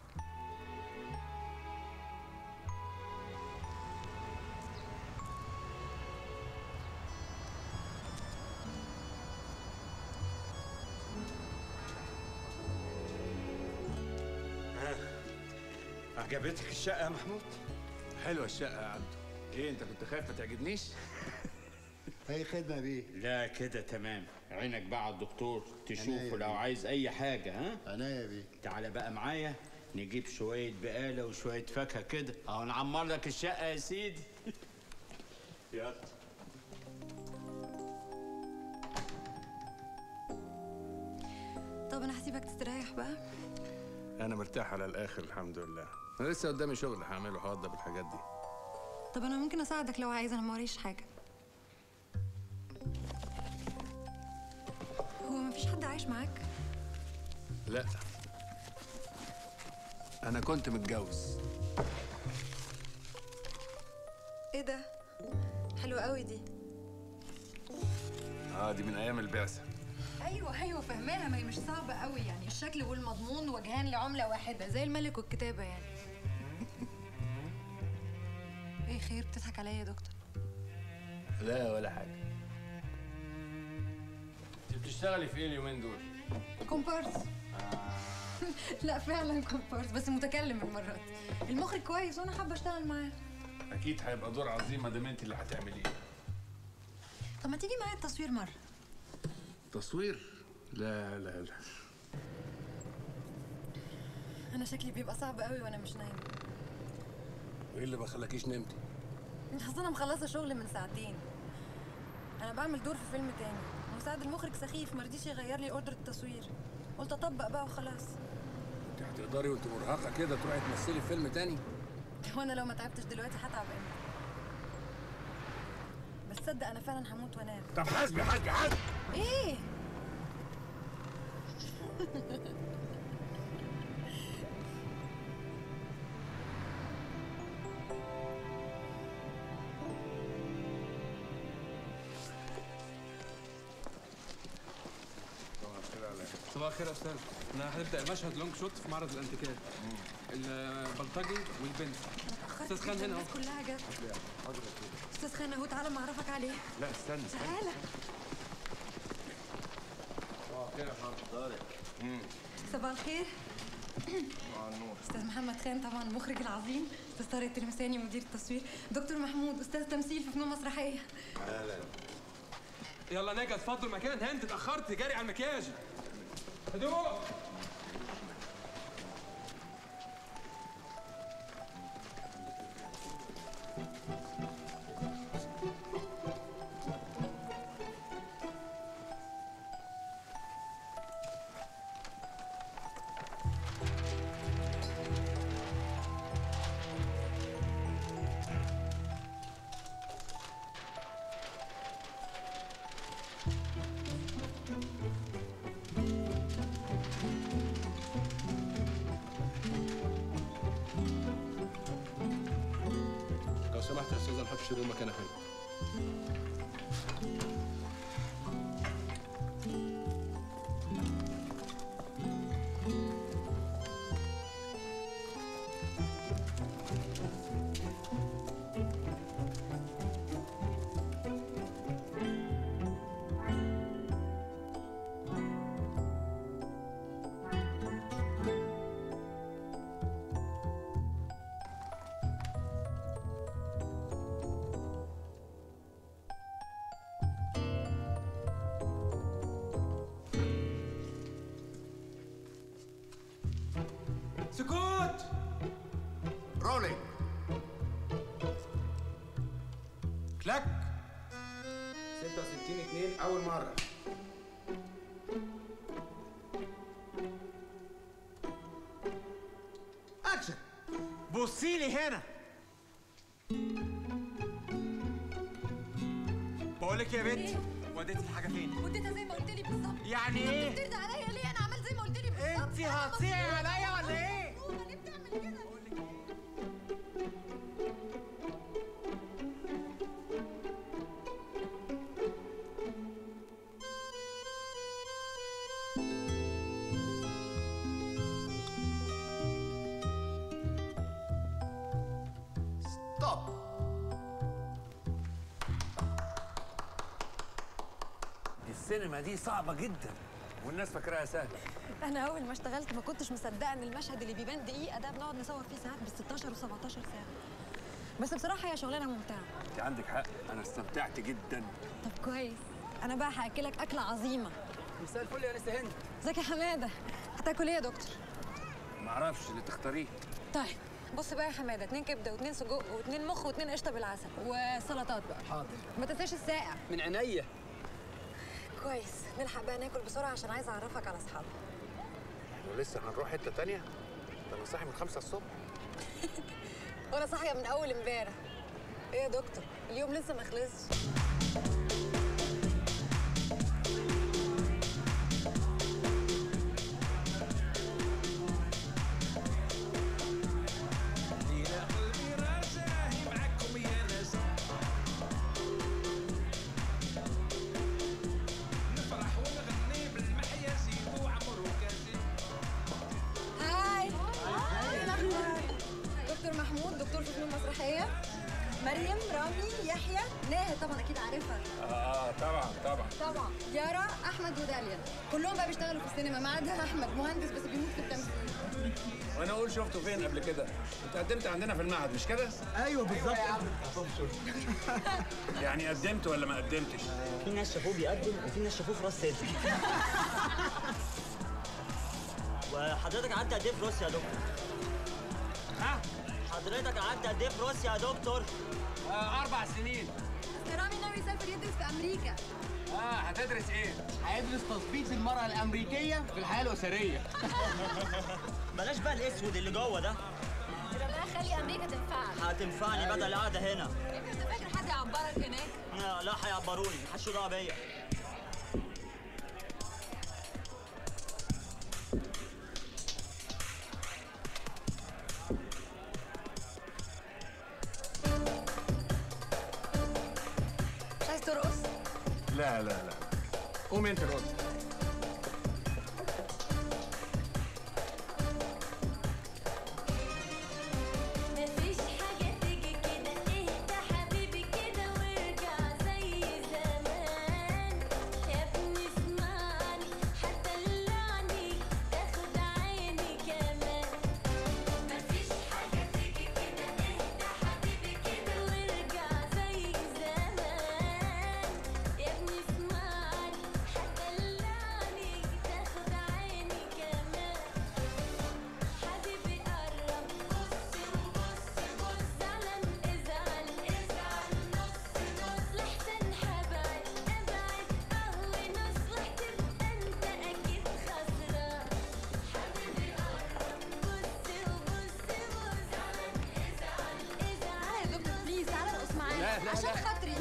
عجبتك الشقة يا محمود؟ حلوة الشقة يا عبدو ايه انت كنت خايف ما تعجبنيش؟ اي خدمة بيه لا كده تمام عينك بقى على الدكتور عناية تشوفه لو بيه. عايز اي حاجة ها عناية بيه تعالى بقى معايا نجيب شوية بقالة وشوية فاكهة كده اهو نعمر لك الشقة يا سيدي يلا طب انا هسيبك تستريح بقى انا مرتاح على الاخر الحمد لله انا لسه قدامي شغل هعمله هوضب الحاجات دي طب انا ممكن اساعدك لو عايز انا موريش حاجه هو مفيش حد عايش معاك لا انا كنت متجوز ايه ده حلوه قوي دي اه دي من ايام البعثه ايوه ايوه فهماها ما هي مش صعبه قوي يعني الشكل والمضمون وجهان لعمله واحده زي الملك والكتابه يعني ايه خير بتضحك عليا يا دكتور لا ولا حاجه انت بتشتغلي في ايه اليومين دول كومبارس لا فعلا كومبارس بس متكلم المرات المخرج كويس وانا حابه اشتغل معاه اكيد هيبقى دور عظيم ما دام انت اللي هتعمليه طب ما تيجي معايا التصوير مره تصوير لا لا لا انا شكلي بيبقى صعب قوي وانا مش نايمه وايه اللي ما خلاكيش نمتي اصل انا مخلصه شغل من ساعتين انا بعمل دور في فيلم تاني مساعد المخرج سخيف ما رضيش يغير لي اوردر التصوير قلت اطبق بقى وخلاص انت هتقدري وانت مرهقه كده تروحي تمثلي في فيلم تاني وانا لو ما تعبتش دلوقتي هتعب امتى بس تصدق انا فعلا هموت وانام طب حاسبي حاسبي حاسبي ايه صباح الخير يا استاذ احنا هنبدا مشهد لونج شوت في معرض الانتيكات البلطجي والبنت استاذ خان هنا اهو الناس كلها جت استاذ خان اهو تعالى ما اعرفك عليه لا استنى استنى تعالى خير يا محمد طارق صباح الخير مع النور استاذ محمد خان طبعا المخرج العظيم استاذ طارق التلمساني مدير التصوير دكتور محمود استاذ تمثيل في فنون مسرحيه اهلا يلا نجا اتفضل مكان هند اتاخرت جاري على المكياج هدوء لو سمحت يا استاذ نحط الشرير مكانها فين سكوت رولينج كلاك 66 2 اول مره اكشن بصي لي هنا بقول لك يا بنت وديتي الحاجه فين وديتها زي ما قلت لي بالظبط يعني انت ايه؟ بترد عليا ليه انا عملت زي ما قلت لي بالظبط انت هتصيعي عليا ولا ايه؟ ليه بتعمل كده ستوب السينما دي صعبة جدا والناس فاكراها سهلة انا اول ما اشتغلت ما كنتش مصدقه ان المشهد اللي بيبان دقيقه ده بنقعد نصور فيه ساعات بال 16 و17 ساعه بس بصراحه هي شغلانه ممتعه انت عندك حق انا استمتعت جدا طب كويس انا بقى هاكلك اكله عظيمه مساء الفل يا نسا هند ازيك يا حماده هتاكل ايه يا دكتور معرفش اللي تختاريه طيب بص بقى يا حماده اتنين كبده واتنين سجق واتنين مخ واتنين قشطه بالعسل وسلطات بقى حاضر ما تنساش الساقع من عينيا كويس نلحق بقى ناكل بسرعه عشان عايزه اعرفك على اصحابي ولسه هنروح حته تانية ده انا صاحي من خمسة الصبح وانا صاحيه من اول امبارح ايه يا دكتور اليوم لسه ما خلصش هاي ايه الاخبار دكتور محمود دكتور في فنون مسرحيه مريم رامي يحيى ناهد طبعا اكيد عارفها اه طبعا طبعا طبعا يارا احمد وداليا كلهم بقى بيشتغلوا في السينما ما عدا احمد مهندس بس بيموت في التمثيل وانا اقول شفته فين قبل كده انت قدمت عندنا في المعهد مش كده ايوه بالظبط يعني قدمت ولا ما قدمتش في ناس شافوه بيقدم وفي ناس شافوه في راس سلم وحضرتك قعدت قد ايه في روسيا يا دكتور؟ ها؟ حضرتك قعدت قد ايه في روسيا يا دكتور؟ آه اربع سنين رامي ناوي يسافر يدرس في امريكا اه هتدرس ايه هيدرس تظبيط المرأة الأمريكية في الحياة الأسرية بلاش بقى الأسود اللي جوه ده يبقى بقى خلي امريكا تنفعك هتنفعني بدل القعدة هنا انت فاكر حد يعبرك هناك لا لا هيعبروني محدش دعوة بيا مش عايز ترقص لا لا لا قوم انت الوقت مفيش حاجة تيجي كده اهدى حبيبي كده وارجع زي زمان يا ابني اسمعني حتى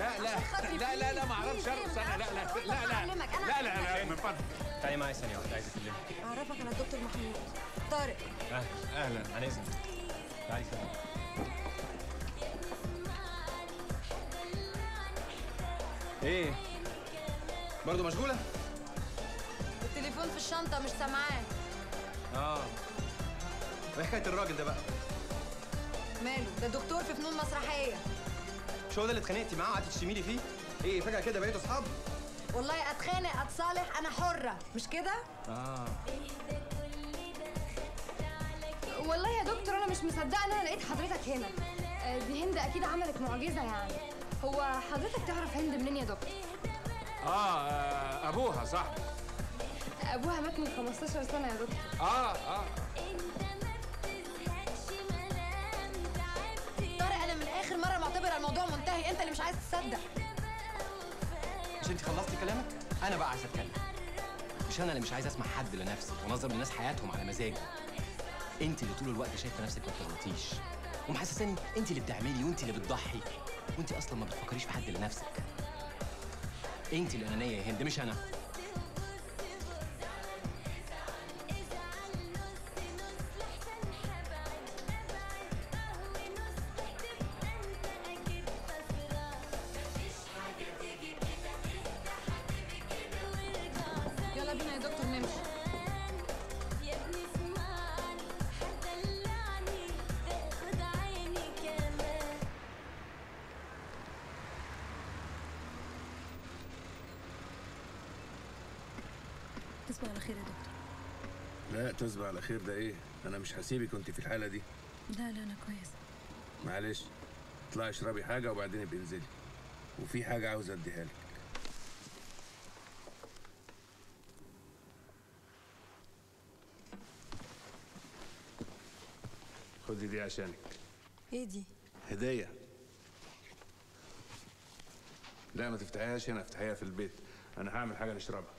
لا لا عشان خاطري لا لا لا ما اعرفش بليز، ارقص انا لا لا بليز، لا لا أعلمك، أنا لا لا لا من فضلك تعالي معايا ثانية واحدة عايز اكلمك اعرفك انا الدكتور محمود طارق أهلا أهلا عن إذنك تعالي ثانية ايه برضه مشغوله التليفون في الشنطه مش سامعاه اه وايه حكايه الراجل ده بقى ماله ده دكتور في فنون مسرحيه مش هو ده اللي اتخانقتي معاه وقعدتي تشتميلي فيه ايه فجاه كده بقيتوا اصحاب والله اتخانق اتصالح انا حره مش كده اه والله يا دكتور انا مش مصدقه ان انا لقيت حضرتك هنا آه، دي هند اكيد عملت معجزه يعني هو حضرتك تعرف هند منين يا دكتور اه آه، ابوها صاحبي ابوها مات من 15 سنه يا دكتور اه اه طارق انا من اخر مره معتبره الموضوع منتهي انت اللي مش عايز تصدق مش انت خلصتي كلامك؟ انا بقى عايز اتكلم مش انا اللي مش عايز اسمع حد لنفسي ونظم للناس حياتهم على مزاجي انت اللي طول الوقت شايفه نفسك ما بتغلطيش ومحسساني انت اللي بتعملي وانت اللي بتضحي وانت اصلا ما بتفكريش في حد لنفسك انت الانانيه يا هند مش انا يلا بينا يا دكتور نمشي تصبح على خير يا دكتور لا تصبح على خير ده ايه انا مش هسيبك كنت في الحاله دي لا لا انا كويس معلش اطلعي اشربي حاجه وبعدين ابقي انزلي وفي حاجه عاوز اديها لك خدي دي عشانك ايه دي هديه لا ما تفتحيهاش هنا افتحيها في البيت انا هعمل حاجه نشربها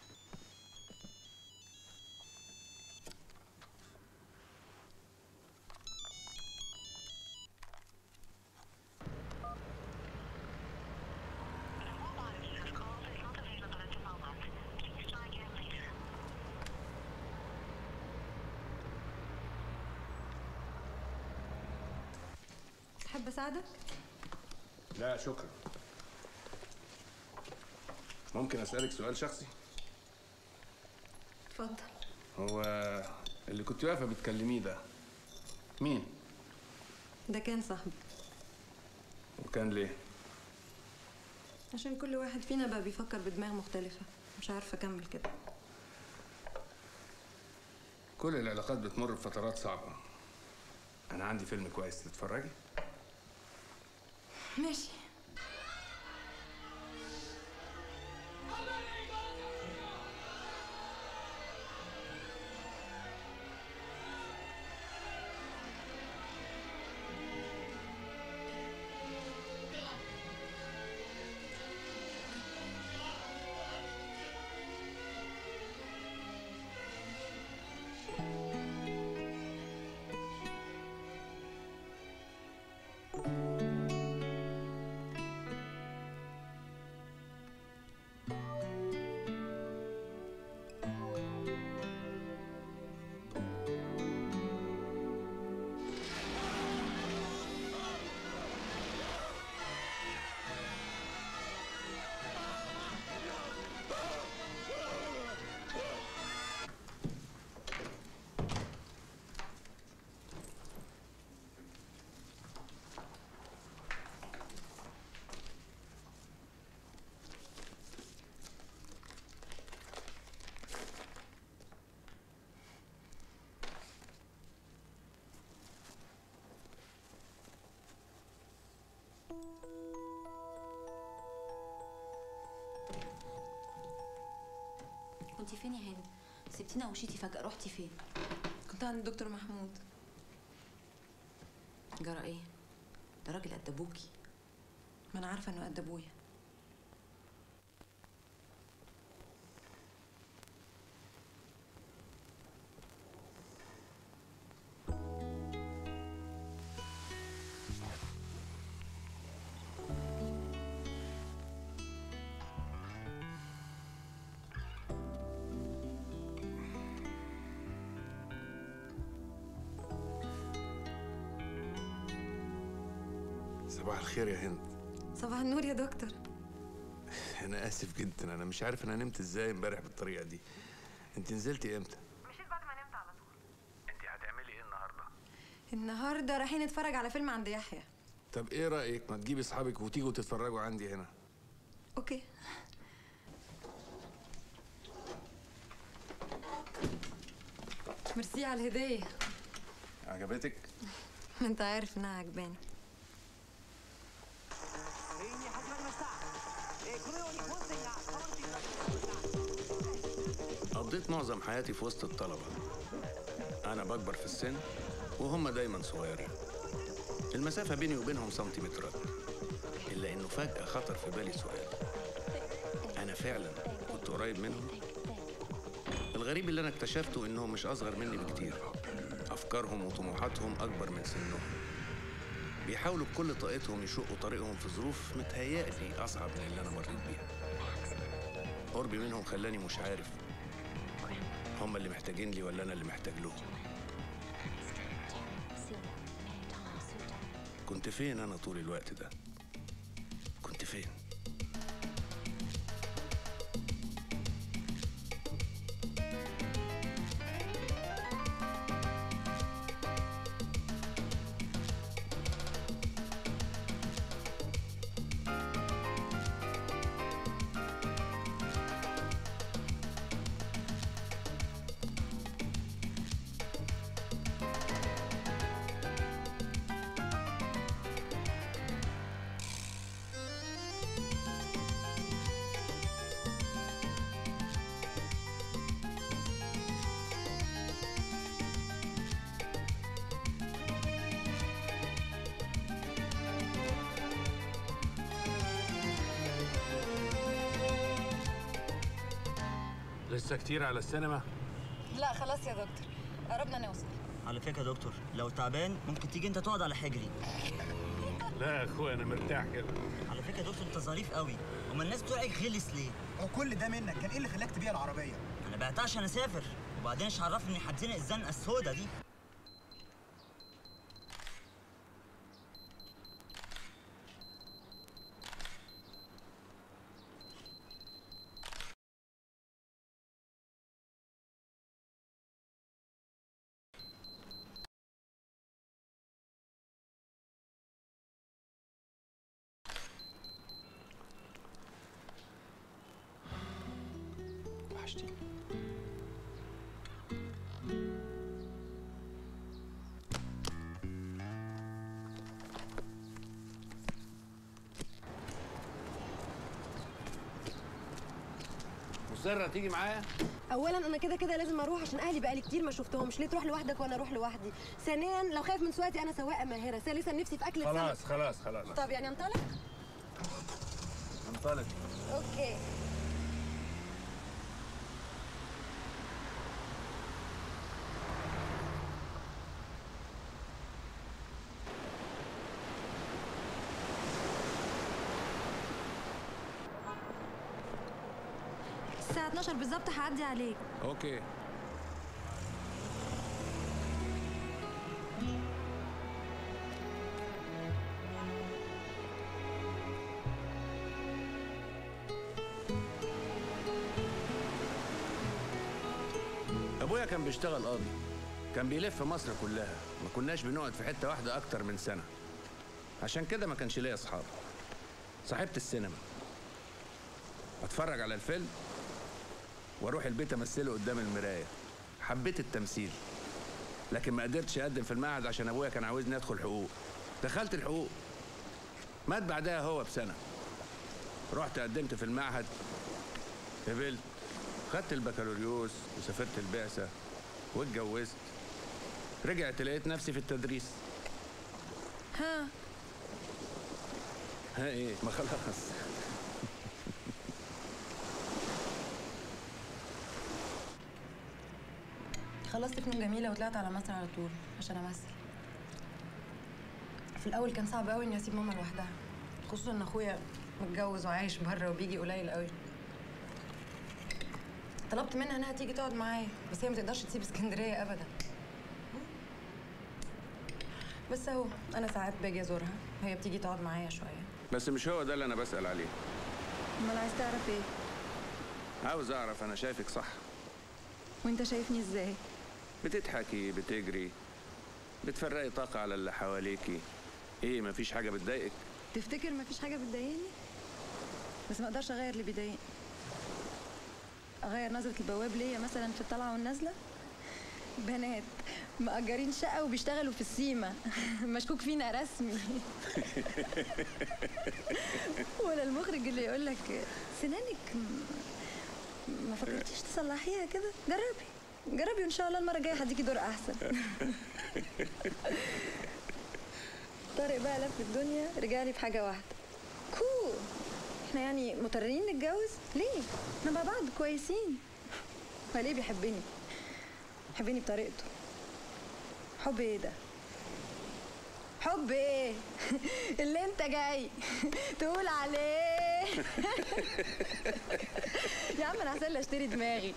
تحب اساعدك لا شكرا ممكن اسالك سؤال شخصي اتفضل هو اللي كنت واقفه بتكلميه ده مين ده كان صاحبي وكان ليه عشان كل واحد فينا بقى بيفكر بدماغ مختلفة مش عارفة أكمل كده كل العلاقات بتمر بفترات صعبه انا عندي فيلم كويس تتفرجي ماشي كنتي فين يا هند؟ سبتينا ومشيتي فجأة رحتي فين؟ كنت عند الدكتور محمود جرى ايه؟ ده راجل قد ابوكي ما أنا عارفة إنه قد أبويا صباح الخير يا هند صباح النور يا دكتور انا اسف جدا انا مش عارف انا نمت ازاي امبارح بالطريقه دي انت نزلتي امتى مشيت بعد ما نمت على طول انت هتعملي ايه النهارده النهارده رايحين نتفرج على فيلم عند يحيى طب ايه رايك ما تجيبي اصحابك وتيجوا تتفرجوا عندي هنا اوكي ميرسي على الهديه عجبتك ما انت عارف انها عجباني قضيت معظم حياتي في وسط الطلبة أنا بكبر في السن وهم دايما صغيرين المسافة بيني وبينهم سنتيمترات إلا إنه فجأة خطر في بالي سؤال أنا فعلا كنت قريب منهم الغريب اللي أنا اكتشفته إنهم مش أصغر مني بكتير أفكارهم وطموحاتهم أكبر من سنهم بيحاولوا بكل طاقتهم يشقوا طريقهم في ظروف متهيألي أصعب من اللي أنا مريت بيها قربي منهم خلاني مش عارف هم اللي محتاجين لي ولا أنا اللي محتاج لهم كنت فين أنا طول الوقت ده كنت فين لسه كتير على السينما لا خلاص يا دكتور قربنا نوصل على فكره يا دكتور لو تعبان ممكن تيجي انت تقعد على حجري لا يا اخويا انا مرتاح كده على فكره يا دكتور انت ظريف قوي هما الناس بتوعك غلس ليه هو كل ده منك كان ايه اللي خلاك تبيع العربيه انا بعتها عشان اسافر وبعدين ايش عرفني اني هتزنق الزنقه السودا دي وحشتيني مصرة تيجي معايا اولا انا كده كده لازم اروح عشان اهلي بقالي كتير ما شفتهمش ليه تروح لوحدك وانا اروح لوحدي ثانيا لو خايف من سواقتي انا سواقه ماهره ثالثا نفسي في اكل خلاص خلاص خلاص طب يعني انطلق انطلق اوكي الساعة 12 بالظبط هعدي عليك اوكي ابويا كان بيشتغل قاضي كان بيلف مصر كلها ما كناش بنقعد في حته واحده اكتر من سنه عشان كده ما كانش ليا اصحاب صاحبت السينما اتفرج على الفيلم واروح البيت امثله قدام المرايه حبيت التمثيل لكن ما قدرتش اقدم في المعهد عشان ابويا كان عاوزني ادخل حقوق دخلت الحقوق مات بعدها هو بسنه رحت قدمت في المعهد قبلت خدت البكالوريوس وسافرت البعثة واتجوزت رجعت لقيت نفسي في التدريس ها ها ايه ما خلاص خلصت فنون جميلة وطلعت على مصر على طول عشان أمثل في الأول كان صعب قوي إني أسيب ماما لوحدها خصوصا إن أخويا متجوز وعايش بره وبيجي قليل قوي طلبت منها إنها تيجي تقعد معايا بس هي ما تقدرش تسيب اسكندرية أبدا بس اهو انا ساعات باجي ازورها هي بتيجي تقعد معايا شويه بس مش هو ده اللي انا بسال عليه امال عايز تعرف ايه عاوز اعرف انا شايفك صح وانت شايفني ازاي بتضحكي بتجري بتفرقي طاقه على اللي حواليكي ايه مفيش حاجه بتضايقك تفتكر مفيش حاجه بتضايقني بس ما اقدرش اغير اللي بيضايقني اغير نظره البواب ليا مثلا في الطلعه والنازله بنات مأجرين شقة وبيشتغلوا في السيما مشكوك فينا رسمي ولا المخرج اللي يقول لك سنانك م- ما فكرتيش تصلحيها كده جربي جربي وان شاء الله المره الجايه هديكي دور احسن طارق بقى لف الدنيا رجع لي بحاجه واحده كول احنا يعني مضطرين نتجوز ليه احنا مع بعض كويسين هو ليه بيحبني بيحبني بطريقته حب ايه ده حب ايه اللي انت جاي تقول عليه يا عم انا هسأل اشتري دماغي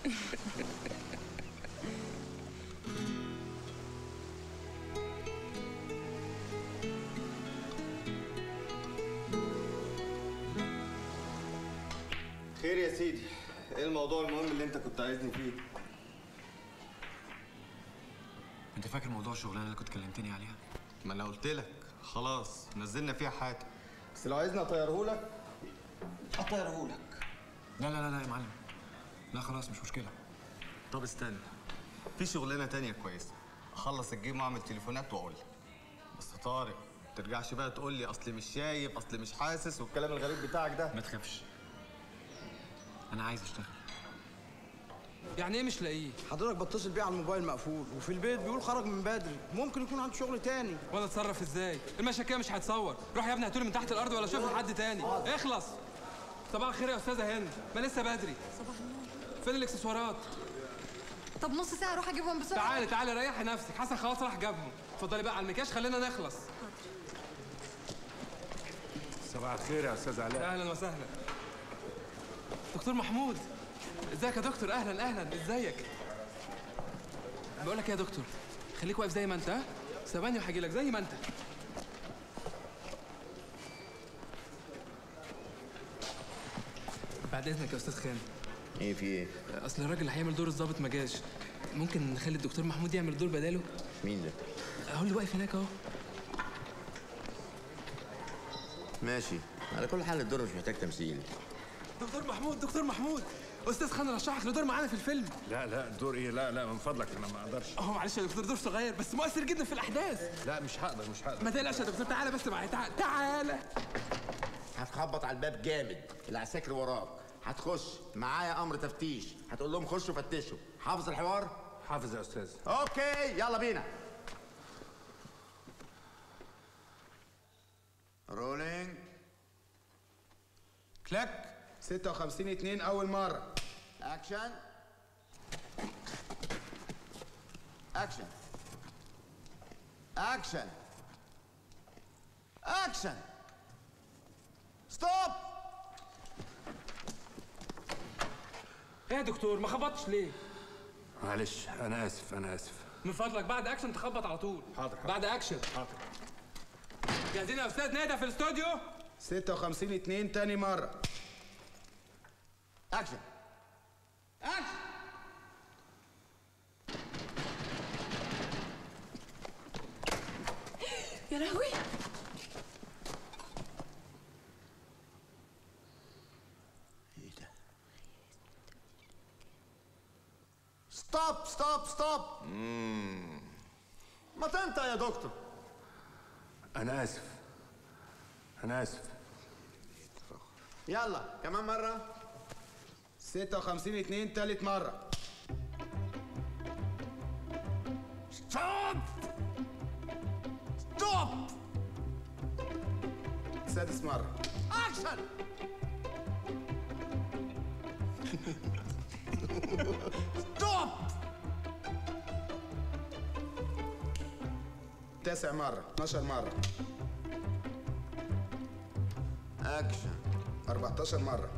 خير يا سيدي ايه الموضوع المهم اللي انت كنت عايزني فيه انت فاكر موضوع الشغلانه اللي كنت كلمتني عليها ما انا قلت لك خلاص نزلنا فيها حاجه بس لو عايزني اطيرهولك اطيرهولك لا لا لا لا يا معلم لا خلاص مش مشكله طب استنى في شغلانه تانية كويسه اخلص الجيم واعمل تليفونات واقول لك بس طارق ما ترجعش بقى تقول لي اصلي مش شايف اصلي مش حاسس والكلام الغريب بتاعك ده ما تخافش انا عايز اشتغل يعني ايه مش لاقيه حضرتك بتصل بيه على الموبايل مقفول وفي البيت بيقول خرج من بدري ممكن يكون عنده شغل تاني ولا اتصرف ازاي المشهد كده مش هيتصور روح يا ابني هاتولي من تحت الارض ولا شوف لحد تاني اخلص صباح الخير يا استاذه هند ما لسه بدري صباح النور فين الاكسسوارات طب نص ساعه اروح اجيبهم بسرعه تعالي تعالي ريحي نفسك حسن خلاص راح جابهم اتفضلي بقى على المكياج خلينا نخلص صباح الخير يا استاذ علاء اهلا وسهلا دكتور محمود ازيك يا دكتور اهلا اهلا ازيك بقول لك إيه يا دكتور خليك واقف زي ما انت ها ثواني وهاجي لك زي ما انت بعد اذنك يا استاذ خان ايه في ايه؟ اصل الراجل اللي هيعمل دور الضابط ما جاش ممكن نخلي الدكتور محمود يعمل دور بداله مين ده؟ اهو اللي واقف هناك اهو ماشي على كل حال الدور مش محتاج تمثيل دكتور محمود دكتور محمود استاذ خان رشحك لدور معانا في الفيلم لا لا الدور ايه لا لا من فضلك انا ما اقدرش اهو معلش يا دكتور دور صغير بس مؤثر جدا في الاحداث لا مش هقدر مش هقدر ما تقلقش يا دكتور تعالى بس معايا تعالى تعالى هتخبط على الباب جامد العساكر وراك هتخش معايا امر تفتيش هتقول لهم خشوا فتشوا حافظ الحوار حافظ يا استاذ اوكي يلا بينا رولينج كلاك 56 2 اول مره اكشن اكشن اكشن اكشن ستوب ايه يا دكتور ما خبطتش ليه معلش انا اسف انا اسف من فضلك بعد اكشن تخبط على طول حاضر حاضر بعد اكشن حاضر جاهزين يا استاذ ندى في الاستوديو 56 2 تاني مره اكشن يا لهوي ستوب ستوب ستوب ما تنطق يا دكتور انا اسف انا اسف يلا كمان مره 56 2 تالت مره ستوب ستوب سادس مره اكشن ستوب تاسع مره 12 مره اكشن 14 مره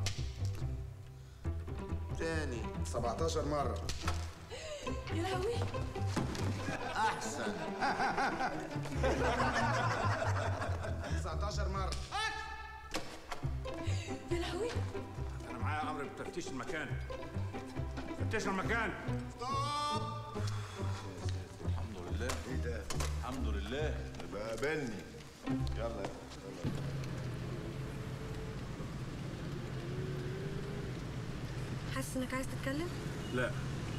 تاني 17 مره يا لهوي احسن تفتيش المكان فتشوا المكان الحمد لله ايه ده الحمد لله يبقى قابلني يلا يلا حاسس انك عايز تتكلم لا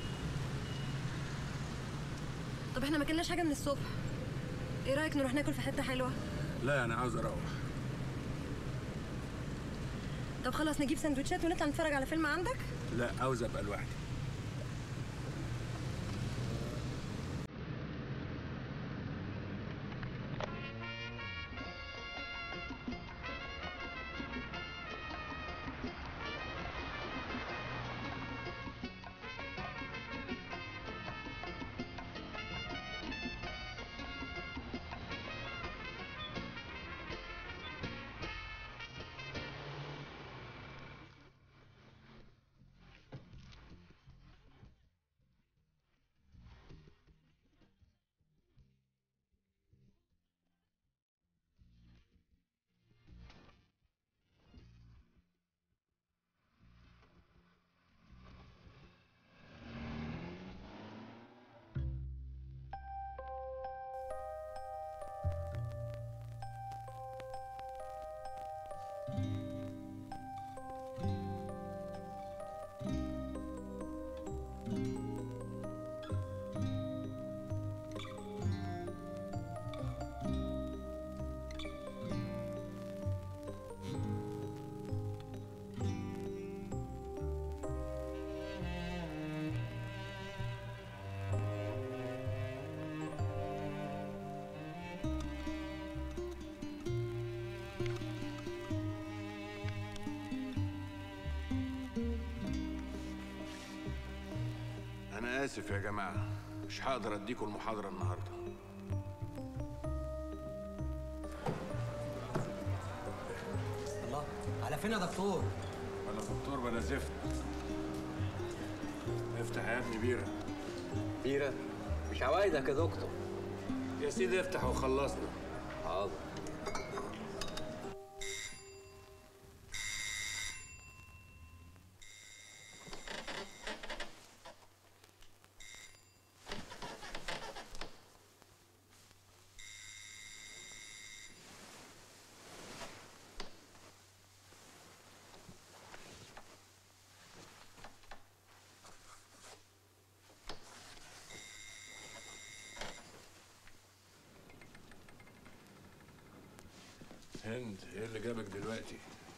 طب احنا ما كلناش حاجه من الصبح ايه رايك نروح ناكل في حته حلوه لا انا عاوز اروح طب خلاص نجيب سندوتشات ونطلع نتفرج على فيلم عندك لا عاوز ابقى لوحدي انا اسف يا جماعه مش هقدر اديكم المحاضره النهارده الله على فين يا دكتور انا دكتور بلا زفت افتح يا ابني بيره بيرة مش عوايدك يا دكتور يا سيدي افتح وخلصنا حاضر هند ايه اللي جابك دلوقتي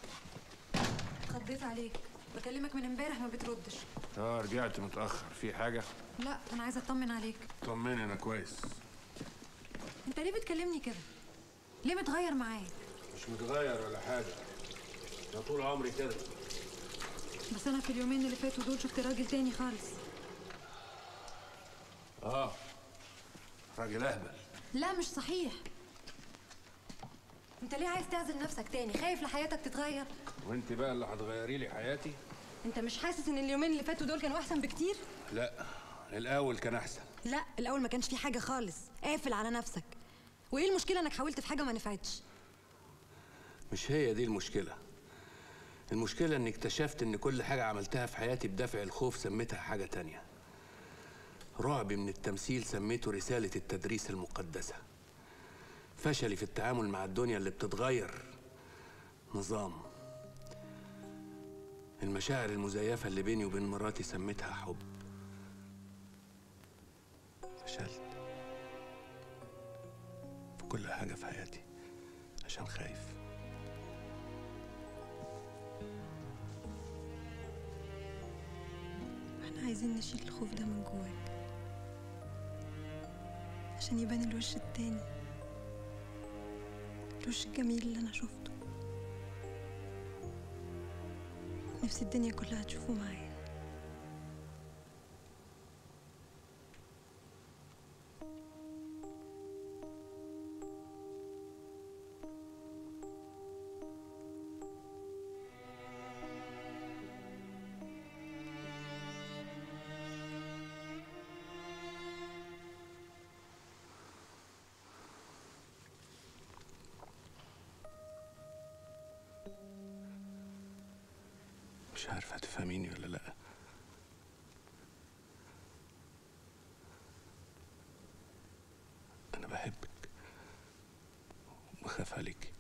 خضيت عليك بكلمك من امبارح ما بتردش اه رجعت متاخر في حاجه لا انا عايزه اطمن عليك طمني انا كويس انت ليه بتكلمني كده ليه متغير معايا مش متغير ولا حاجه ده طول عمري كده بس انا في اليومين اللي فاتوا دول شفت راجل تاني خالص اه راجل اهبل لا مش صحيح انت ليه عايز تعزل نفسك تاني خايف لحياتك تتغير وانت بقى اللي هتغيري لي حياتي انت مش حاسس ان اليومين اللي فاتوا دول كانوا احسن بكتير لا الاول كان احسن لا الاول ما كانش في حاجه خالص قافل على نفسك وايه المشكله انك حاولت في حاجه ما نفعتش مش هي دي المشكلة المشكلة اني اكتشفت ان كل حاجة عملتها في حياتي بدافع الخوف سميتها حاجة تانية رعبي من التمثيل سميته رسالة التدريس المقدسة فشلي في التعامل مع الدنيا اللي بتتغير نظام المشاعر المزيفة اللي بيني وبين مراتي سميتها حب فشلت في كل حاجة في حياتي عشان خايف احنا عايزين نشيل الخوف ده من جواك عشان يبان الوش التاني الوش الجميل اللي انا شفته نفسي الدنيا كلها تشوفه معايا مش مش عارف هتفهميني ولا لا انا بحبك وبخاف عليك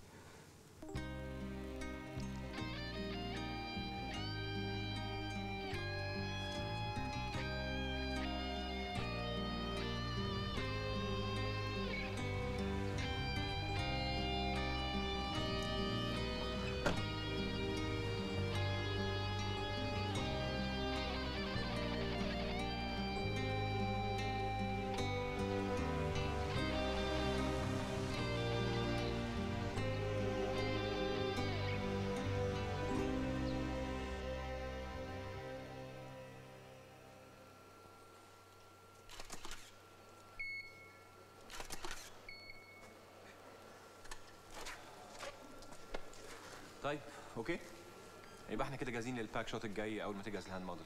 طيب اوكي يبقى احنا كده جاهزين للباك شوت الجاي اول ما تجهز الهاند موديل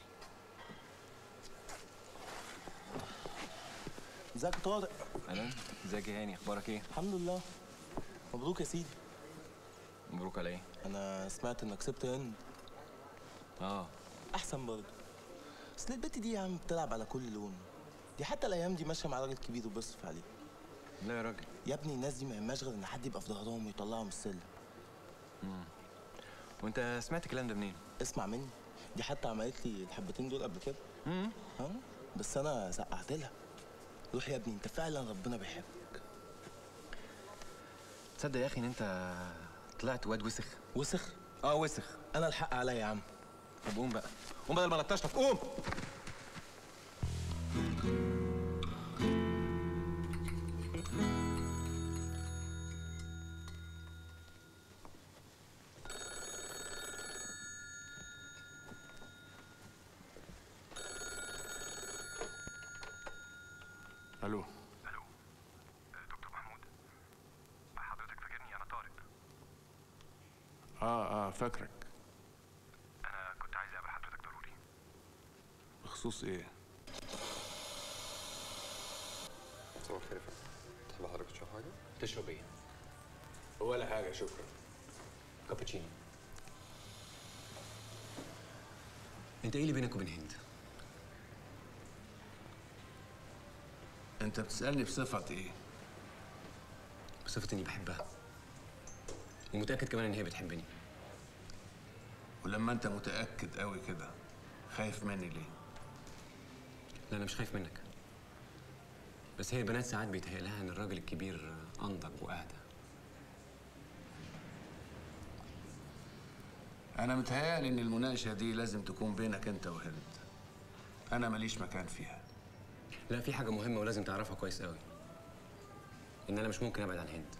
ازيك يا طارق اهلا ازيك يا هاني اخبارك ايه الحمد لله مبروك يا سيدي مبروك على ايه انا سمعت انك سبت هند اه احسن برضه اصل البت دي يا عم بتلعب على كل لون دي حتى الايام دي ماشيه مع راجل كبير وبيصرف عليه لا يا راجل يا ابني الناس دي ما يهمهاش غير ان حد يبقى في ظهرهم ويطلعهم من السلم امم وانت سمعت الكلام ده منين اسمع مني دي حتى عملت لي الحبتين دول قبل كده امم ها بس انا سقعت لها روح يا ابني انت فعلا ربنا بيحبك تصدق يا اخي ان انت طلعت واد وسخ وسخ اه وسخ انا الحق عليا يا عم طب قوم بقى قوم بدل ما لطشتك قوم الو دكتور محمود حضرتك فاكرني انا طارق اه اه فاكرك انا كنت عايز اقابل حضرتك ضروري بخصوص ايه صباح الخير يا فندم تحب حضرتك تشرب حاجه تشرب ايه ولا حاجه شكرا كابتشينو انت ايه اللي بينك وبين هند انت بتسالني بصفه ايه بصفه اني بحبها ومتاكد كمان ان هي بتحبني ولما انت متاكد قوي كده خايف مني ليه لا انا مش خايف منك بس هي البنات ساعات بيتهيأ لها ان الراجل الكبير انضج واهدى انا متهيألي ان المناقشه دي لازم تكون بينك انت وهند انا ماليش مكان فيها لا في حاجه مهمه ولازم تعرفها كويس قوي ان انا مش ممكن ابعد عن هند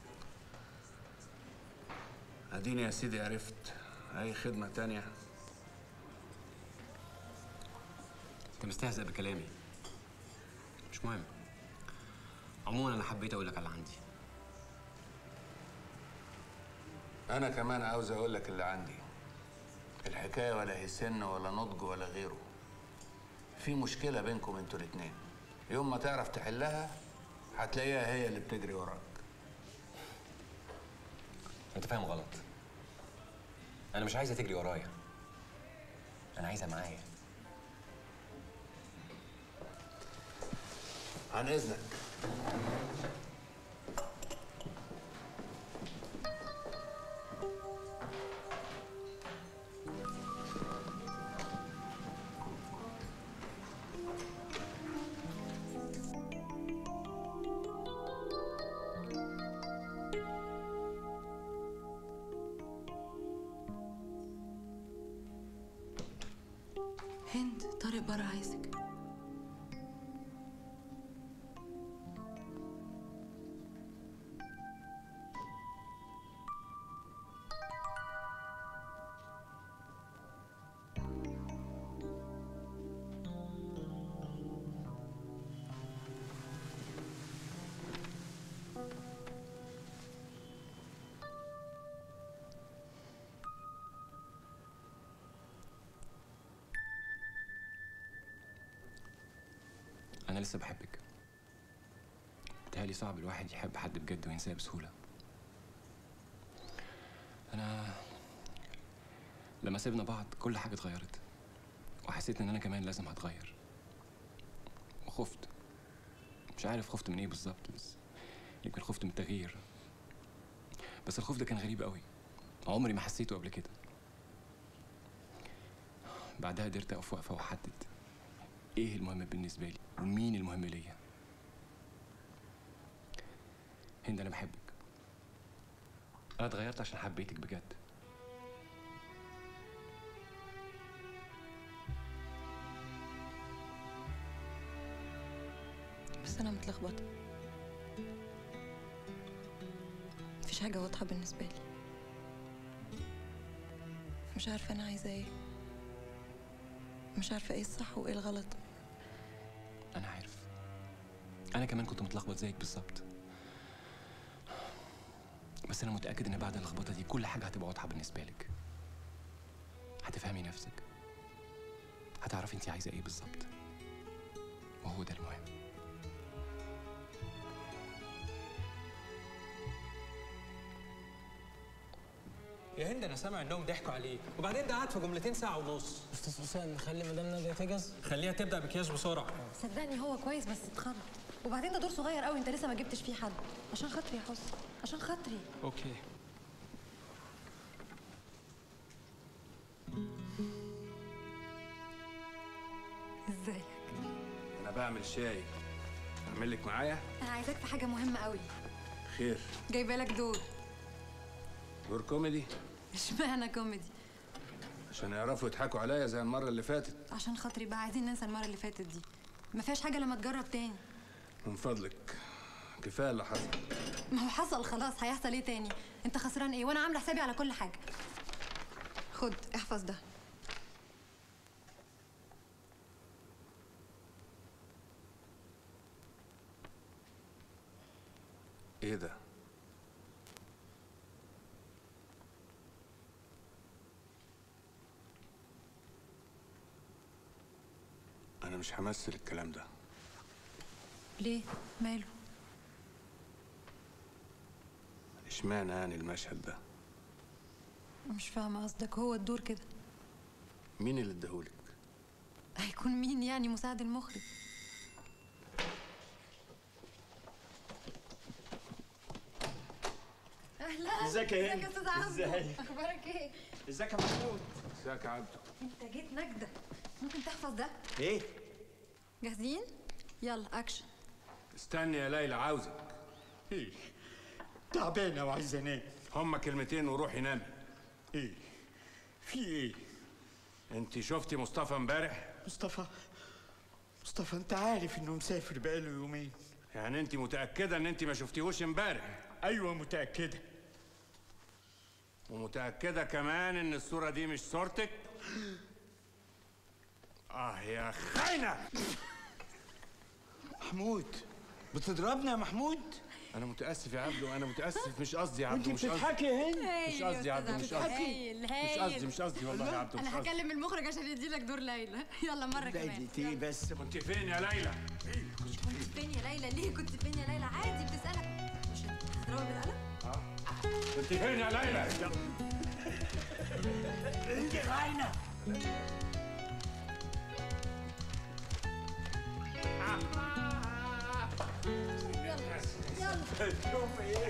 اديني يا سيدي عرفت اي خدمه تانية انت مستهزئ بكلامي مش مهم عموما انا حبيت اقول لك على اللي عندي انا كمان عاوز اقول لك اللي عندي الحكايه ولا هي سن ولا نضج ولا غيره في مشكله بينكم انتوا الاتنين يوم ما تعرف تحلها هتلاقيها هي اللي بتجري وراك انت فاهم غلط انا مش عايزه تجري ورايا انا عايزها معايا عن اذنك هند طارق بره عايزك انا لسه بحبك بتهيألي صعب الواحد يحب حد بجد وينساه بسهولة أنا لما سيبنا بعض كل حاجة اتغيرت وحسيت إن أنا كمان لازم هتغير وخفت مش عارف خفت من إيه بالظبط بس يمكن خفت من التغيير بس الخوف ده كان غريب قوي عمري ما حسيته قبل كده بعدها قدرت أقف وقفة وأحدد إيه المهم بالنسبة لي ومين المهم ليا هند أنا بحبك أنا اتغيرت عشان حبيتك بجد بس انا متلخبطه مفيش حاجه واضحه بالنسبه لي مش عارفه انا عايزه ايه مش عارفه ايه الصح وايه الغلط أنا عارف أنا كمان كنت متلخبط زيك بالظبط بس أنا متأكد إن بعد اللخبطة دي كل حاجة هتبقى واضحة بالنسبة لك هتفهمي نفسك هتعرفي أنت عايزة إيه بالظبط وهو ده المهم يا هند انا سامع انهم ضحكوا عليك وبعدين ده قعد في جملتين ساعه ونص استاذ حسام نخلي مدام ناديه تجهز خليها تبدا بكياس بسرعه صدقني هو كويس بس اتخرج وبعدين ده دور صغير قوي انت لسه ما جبتش فيه حد عشان خاطري يا حسن عشان خاطري اوكي ازيك انا بعمل شاي اعمل لك معايا انا عايزاك في حاجه مهمه قوي خير جايبه لك دور دور كوميدي اشمعنى كوميدي عشان يعرفوا يضحكوا عليا زي المره اللي فاتت عشان خاطري بقى عايزين ننسى المره اللي فاتت دي ما فيهاش حاجه لما تجرب تاني من فضلك كفايه اللي حصل ما هو حصل خلاص هيحصل ايه تاني انت خسران ايه وانا عامله حسابي على كل حاجه خد احفظ ده ايه ده انا مش همثل الكلام ده ليه ماله اشمعنى يعني المشهد ده مش فاهمه قصدك هو الدور كده مين اللي اداهولك هيكون مين يعني مساعد المخرج اهلا ازيك يا هند؟ ازيك يا استاذ عبده ازيك؟ اخبارك ايه ازيك يا محمود ازيك يا عبده انت جيت نجده ممكن تحفظ ده ايه جاهزين يلا اكشن استني يا ليلى عاوزك ايه تعبانه وعايزه انام هما كلمتين وروحي نامي ايه في ايه انت شفتي مصطفى امبارح مصطفى مصطفى انت عارف انه مسافر بقاله يومين يعني انت متاكده ان انت ما شفتيهوش امبارح ايوه متاكده ومتاكده كمان ان الصوره دي مش صورتك اه يا خاينه محمود بتضربني يا محمود انا متاسف يا عبدو انا متاسف مش قصدي يا عبدو وانت مش قصدي بتضحكي يا هند مش قصدي يا عبدو مش قصدي هايل مش هايل قصدي مش قصدي والله يا عبدو مش انا قصدي هكلم المخرج عشان يديلك دور ليلى يلا مره كمان ايه بس كنت فين يا ليلى كنت فين يا ليلى ليه كنت فين يا ليلى عادي بتسالك مش هتضربها بالقلم كنت فين يا ليلى انت خاينه شوف ايه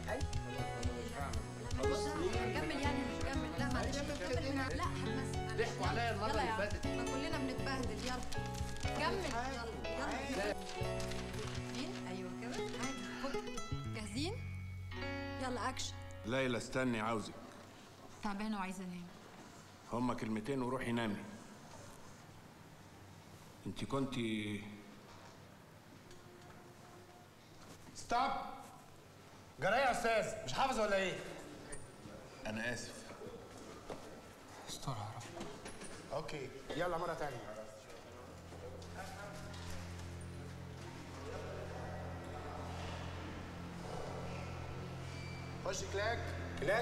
كمل يعني مش كمل لا معلش كمل من لا هتمثل ضحكوا عليا المرة يلا اللي يا فاتت. عم، ما كلنا بنتبهدل يلا كمل يلا يلا مين ايوه كده عادي خد جاهزين يلا اكشن ليلى استني عاوزك تعبانه وعايزه انام هما كلمتين وروحي نامي انت كنتي ستوب جرى ايه يا استاذ مش حافظ ولا ايه انا اسف استر يا رب اوكي يلا مره تانية خش كلاك كلاك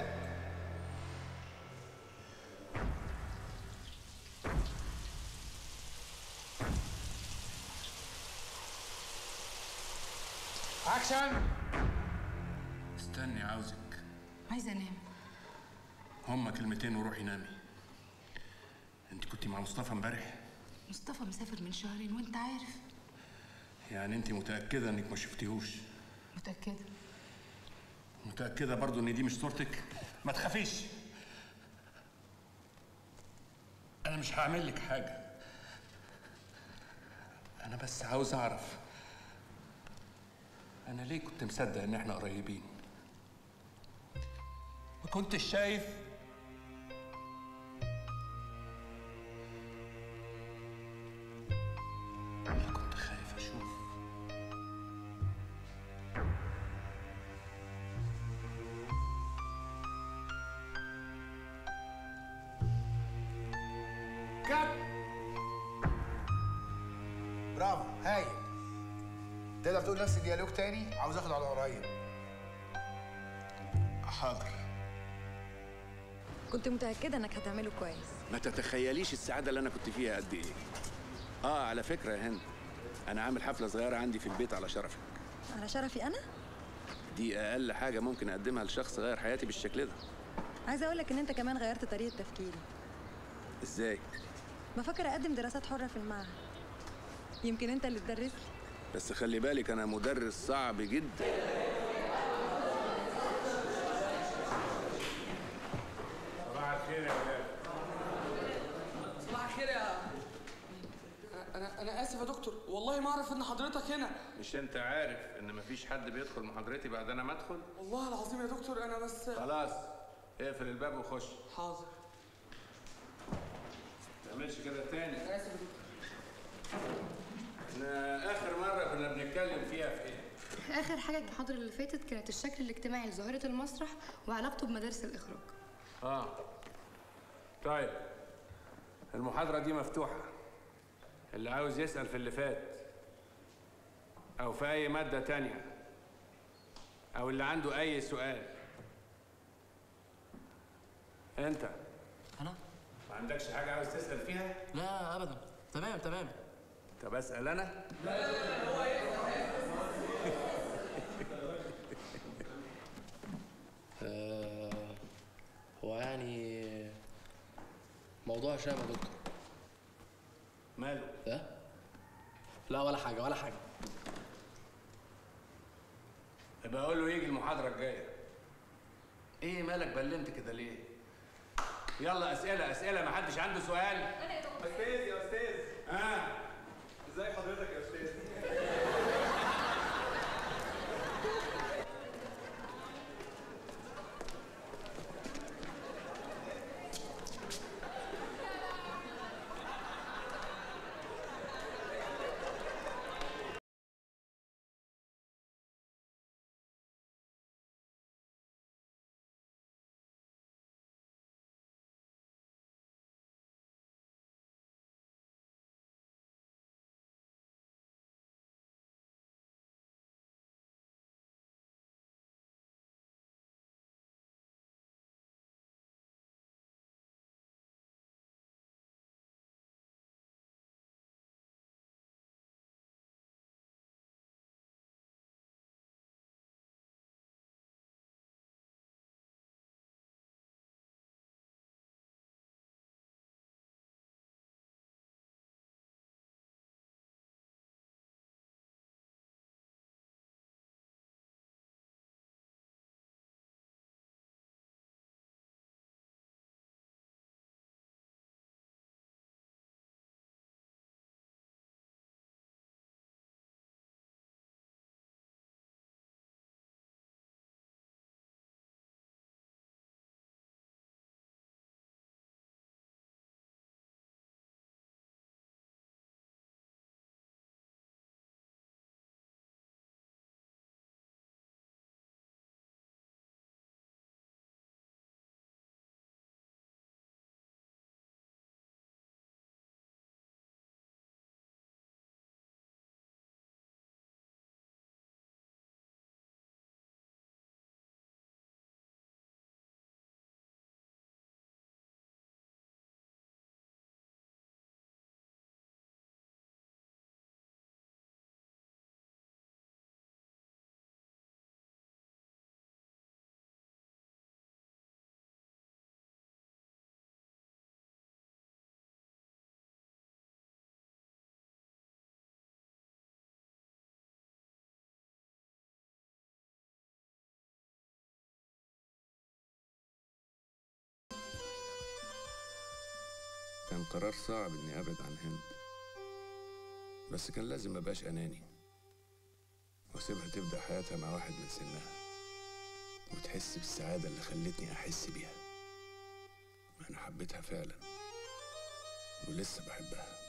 اكشن استني عاوزك عايزه انام هما كلمتين وروحي نامي انت كنت مع مصطفى امبارح مصطفى مسافر من شهرين وانت عارف يعني انت متاكده انك ما شفتيهوش متأكدة متاكده برضو ان دي مش صورتك ما تخافيش انا مش هعمل لك حاجه انا بس عاوز اعرف انا ليه كنت مصدق ان احنا قريبين ما كنتش شايف ولا كنت خايف اشوف كاب برافو هايل تقدر تقول نفس الديالوج تاني عاوز اخده على قريب حاضر كنت متأكدة انك هتعمله كويس ما تتخيليش السعادة اللي أنا كنت فيها قد إيه آه على فكرة يا هند أنا عامل حفلة صغيرة عندي في البيت على شرفك على شرفي انا دي أقل حاجة ممكن أقدمها لشخص غير حياتي بالشكل ده عايزة اقول لك ان انت كمان غيرت طريقة تفكيري إزاي؟ بفكر اقدم دراسات حرة في المعهد يمكن انت اللي تدرس لي بس خلي بالك أنا مدرس صعب جدا صباح الخير يا ولاد صباح الخير يا انا انا اسف يا دكتور والله ما اعرف ان حضرتك هنا مش انت عارف ان مفيش حد بيدخل محاضرتي بعد انا ما ادخل والله العظيم يا دكتور انا بس خلاص اقفل الباب وخش حاضر ما تعملش كده تاني انا اسف يا دكتور احنا اخر مره كنا بنتكلم فيها في ايه اخر حاجه المحاضره اللي فاتت كانت الشكل الاجتماعي لظاهره المسرح وعلاقته بمدارس الاخراج اه طيب المحاضره دي مفتوحه اللي عاوز يسال في اللي فات او في اي ماده تانية او اللي عنده اي سؤال انت انا ما عندكش حاجه عاوز تسال فيها لا ابدا تمام تمام طب اسال انا آه، هو يعني موضوع شام يا دكتور ماله ده لا ولا حاجه ولا حاجه يبقى اقول له يجي المحاضره الجايه ايه مالك بلمت كده ليه يلا اسئله اسئله ما حدش عنده سؤال استاذ يا استاذ اه ازي حضرتك يا استاذ قرار صعب اني ابعد عن هند بس كان لازم مبقاش اناني واسيبها تبدا حياتها مع واحد من سنها وتحس بالسعاده اللي خلتني احس بيها انا حبيتها فعلا ولسه بحبها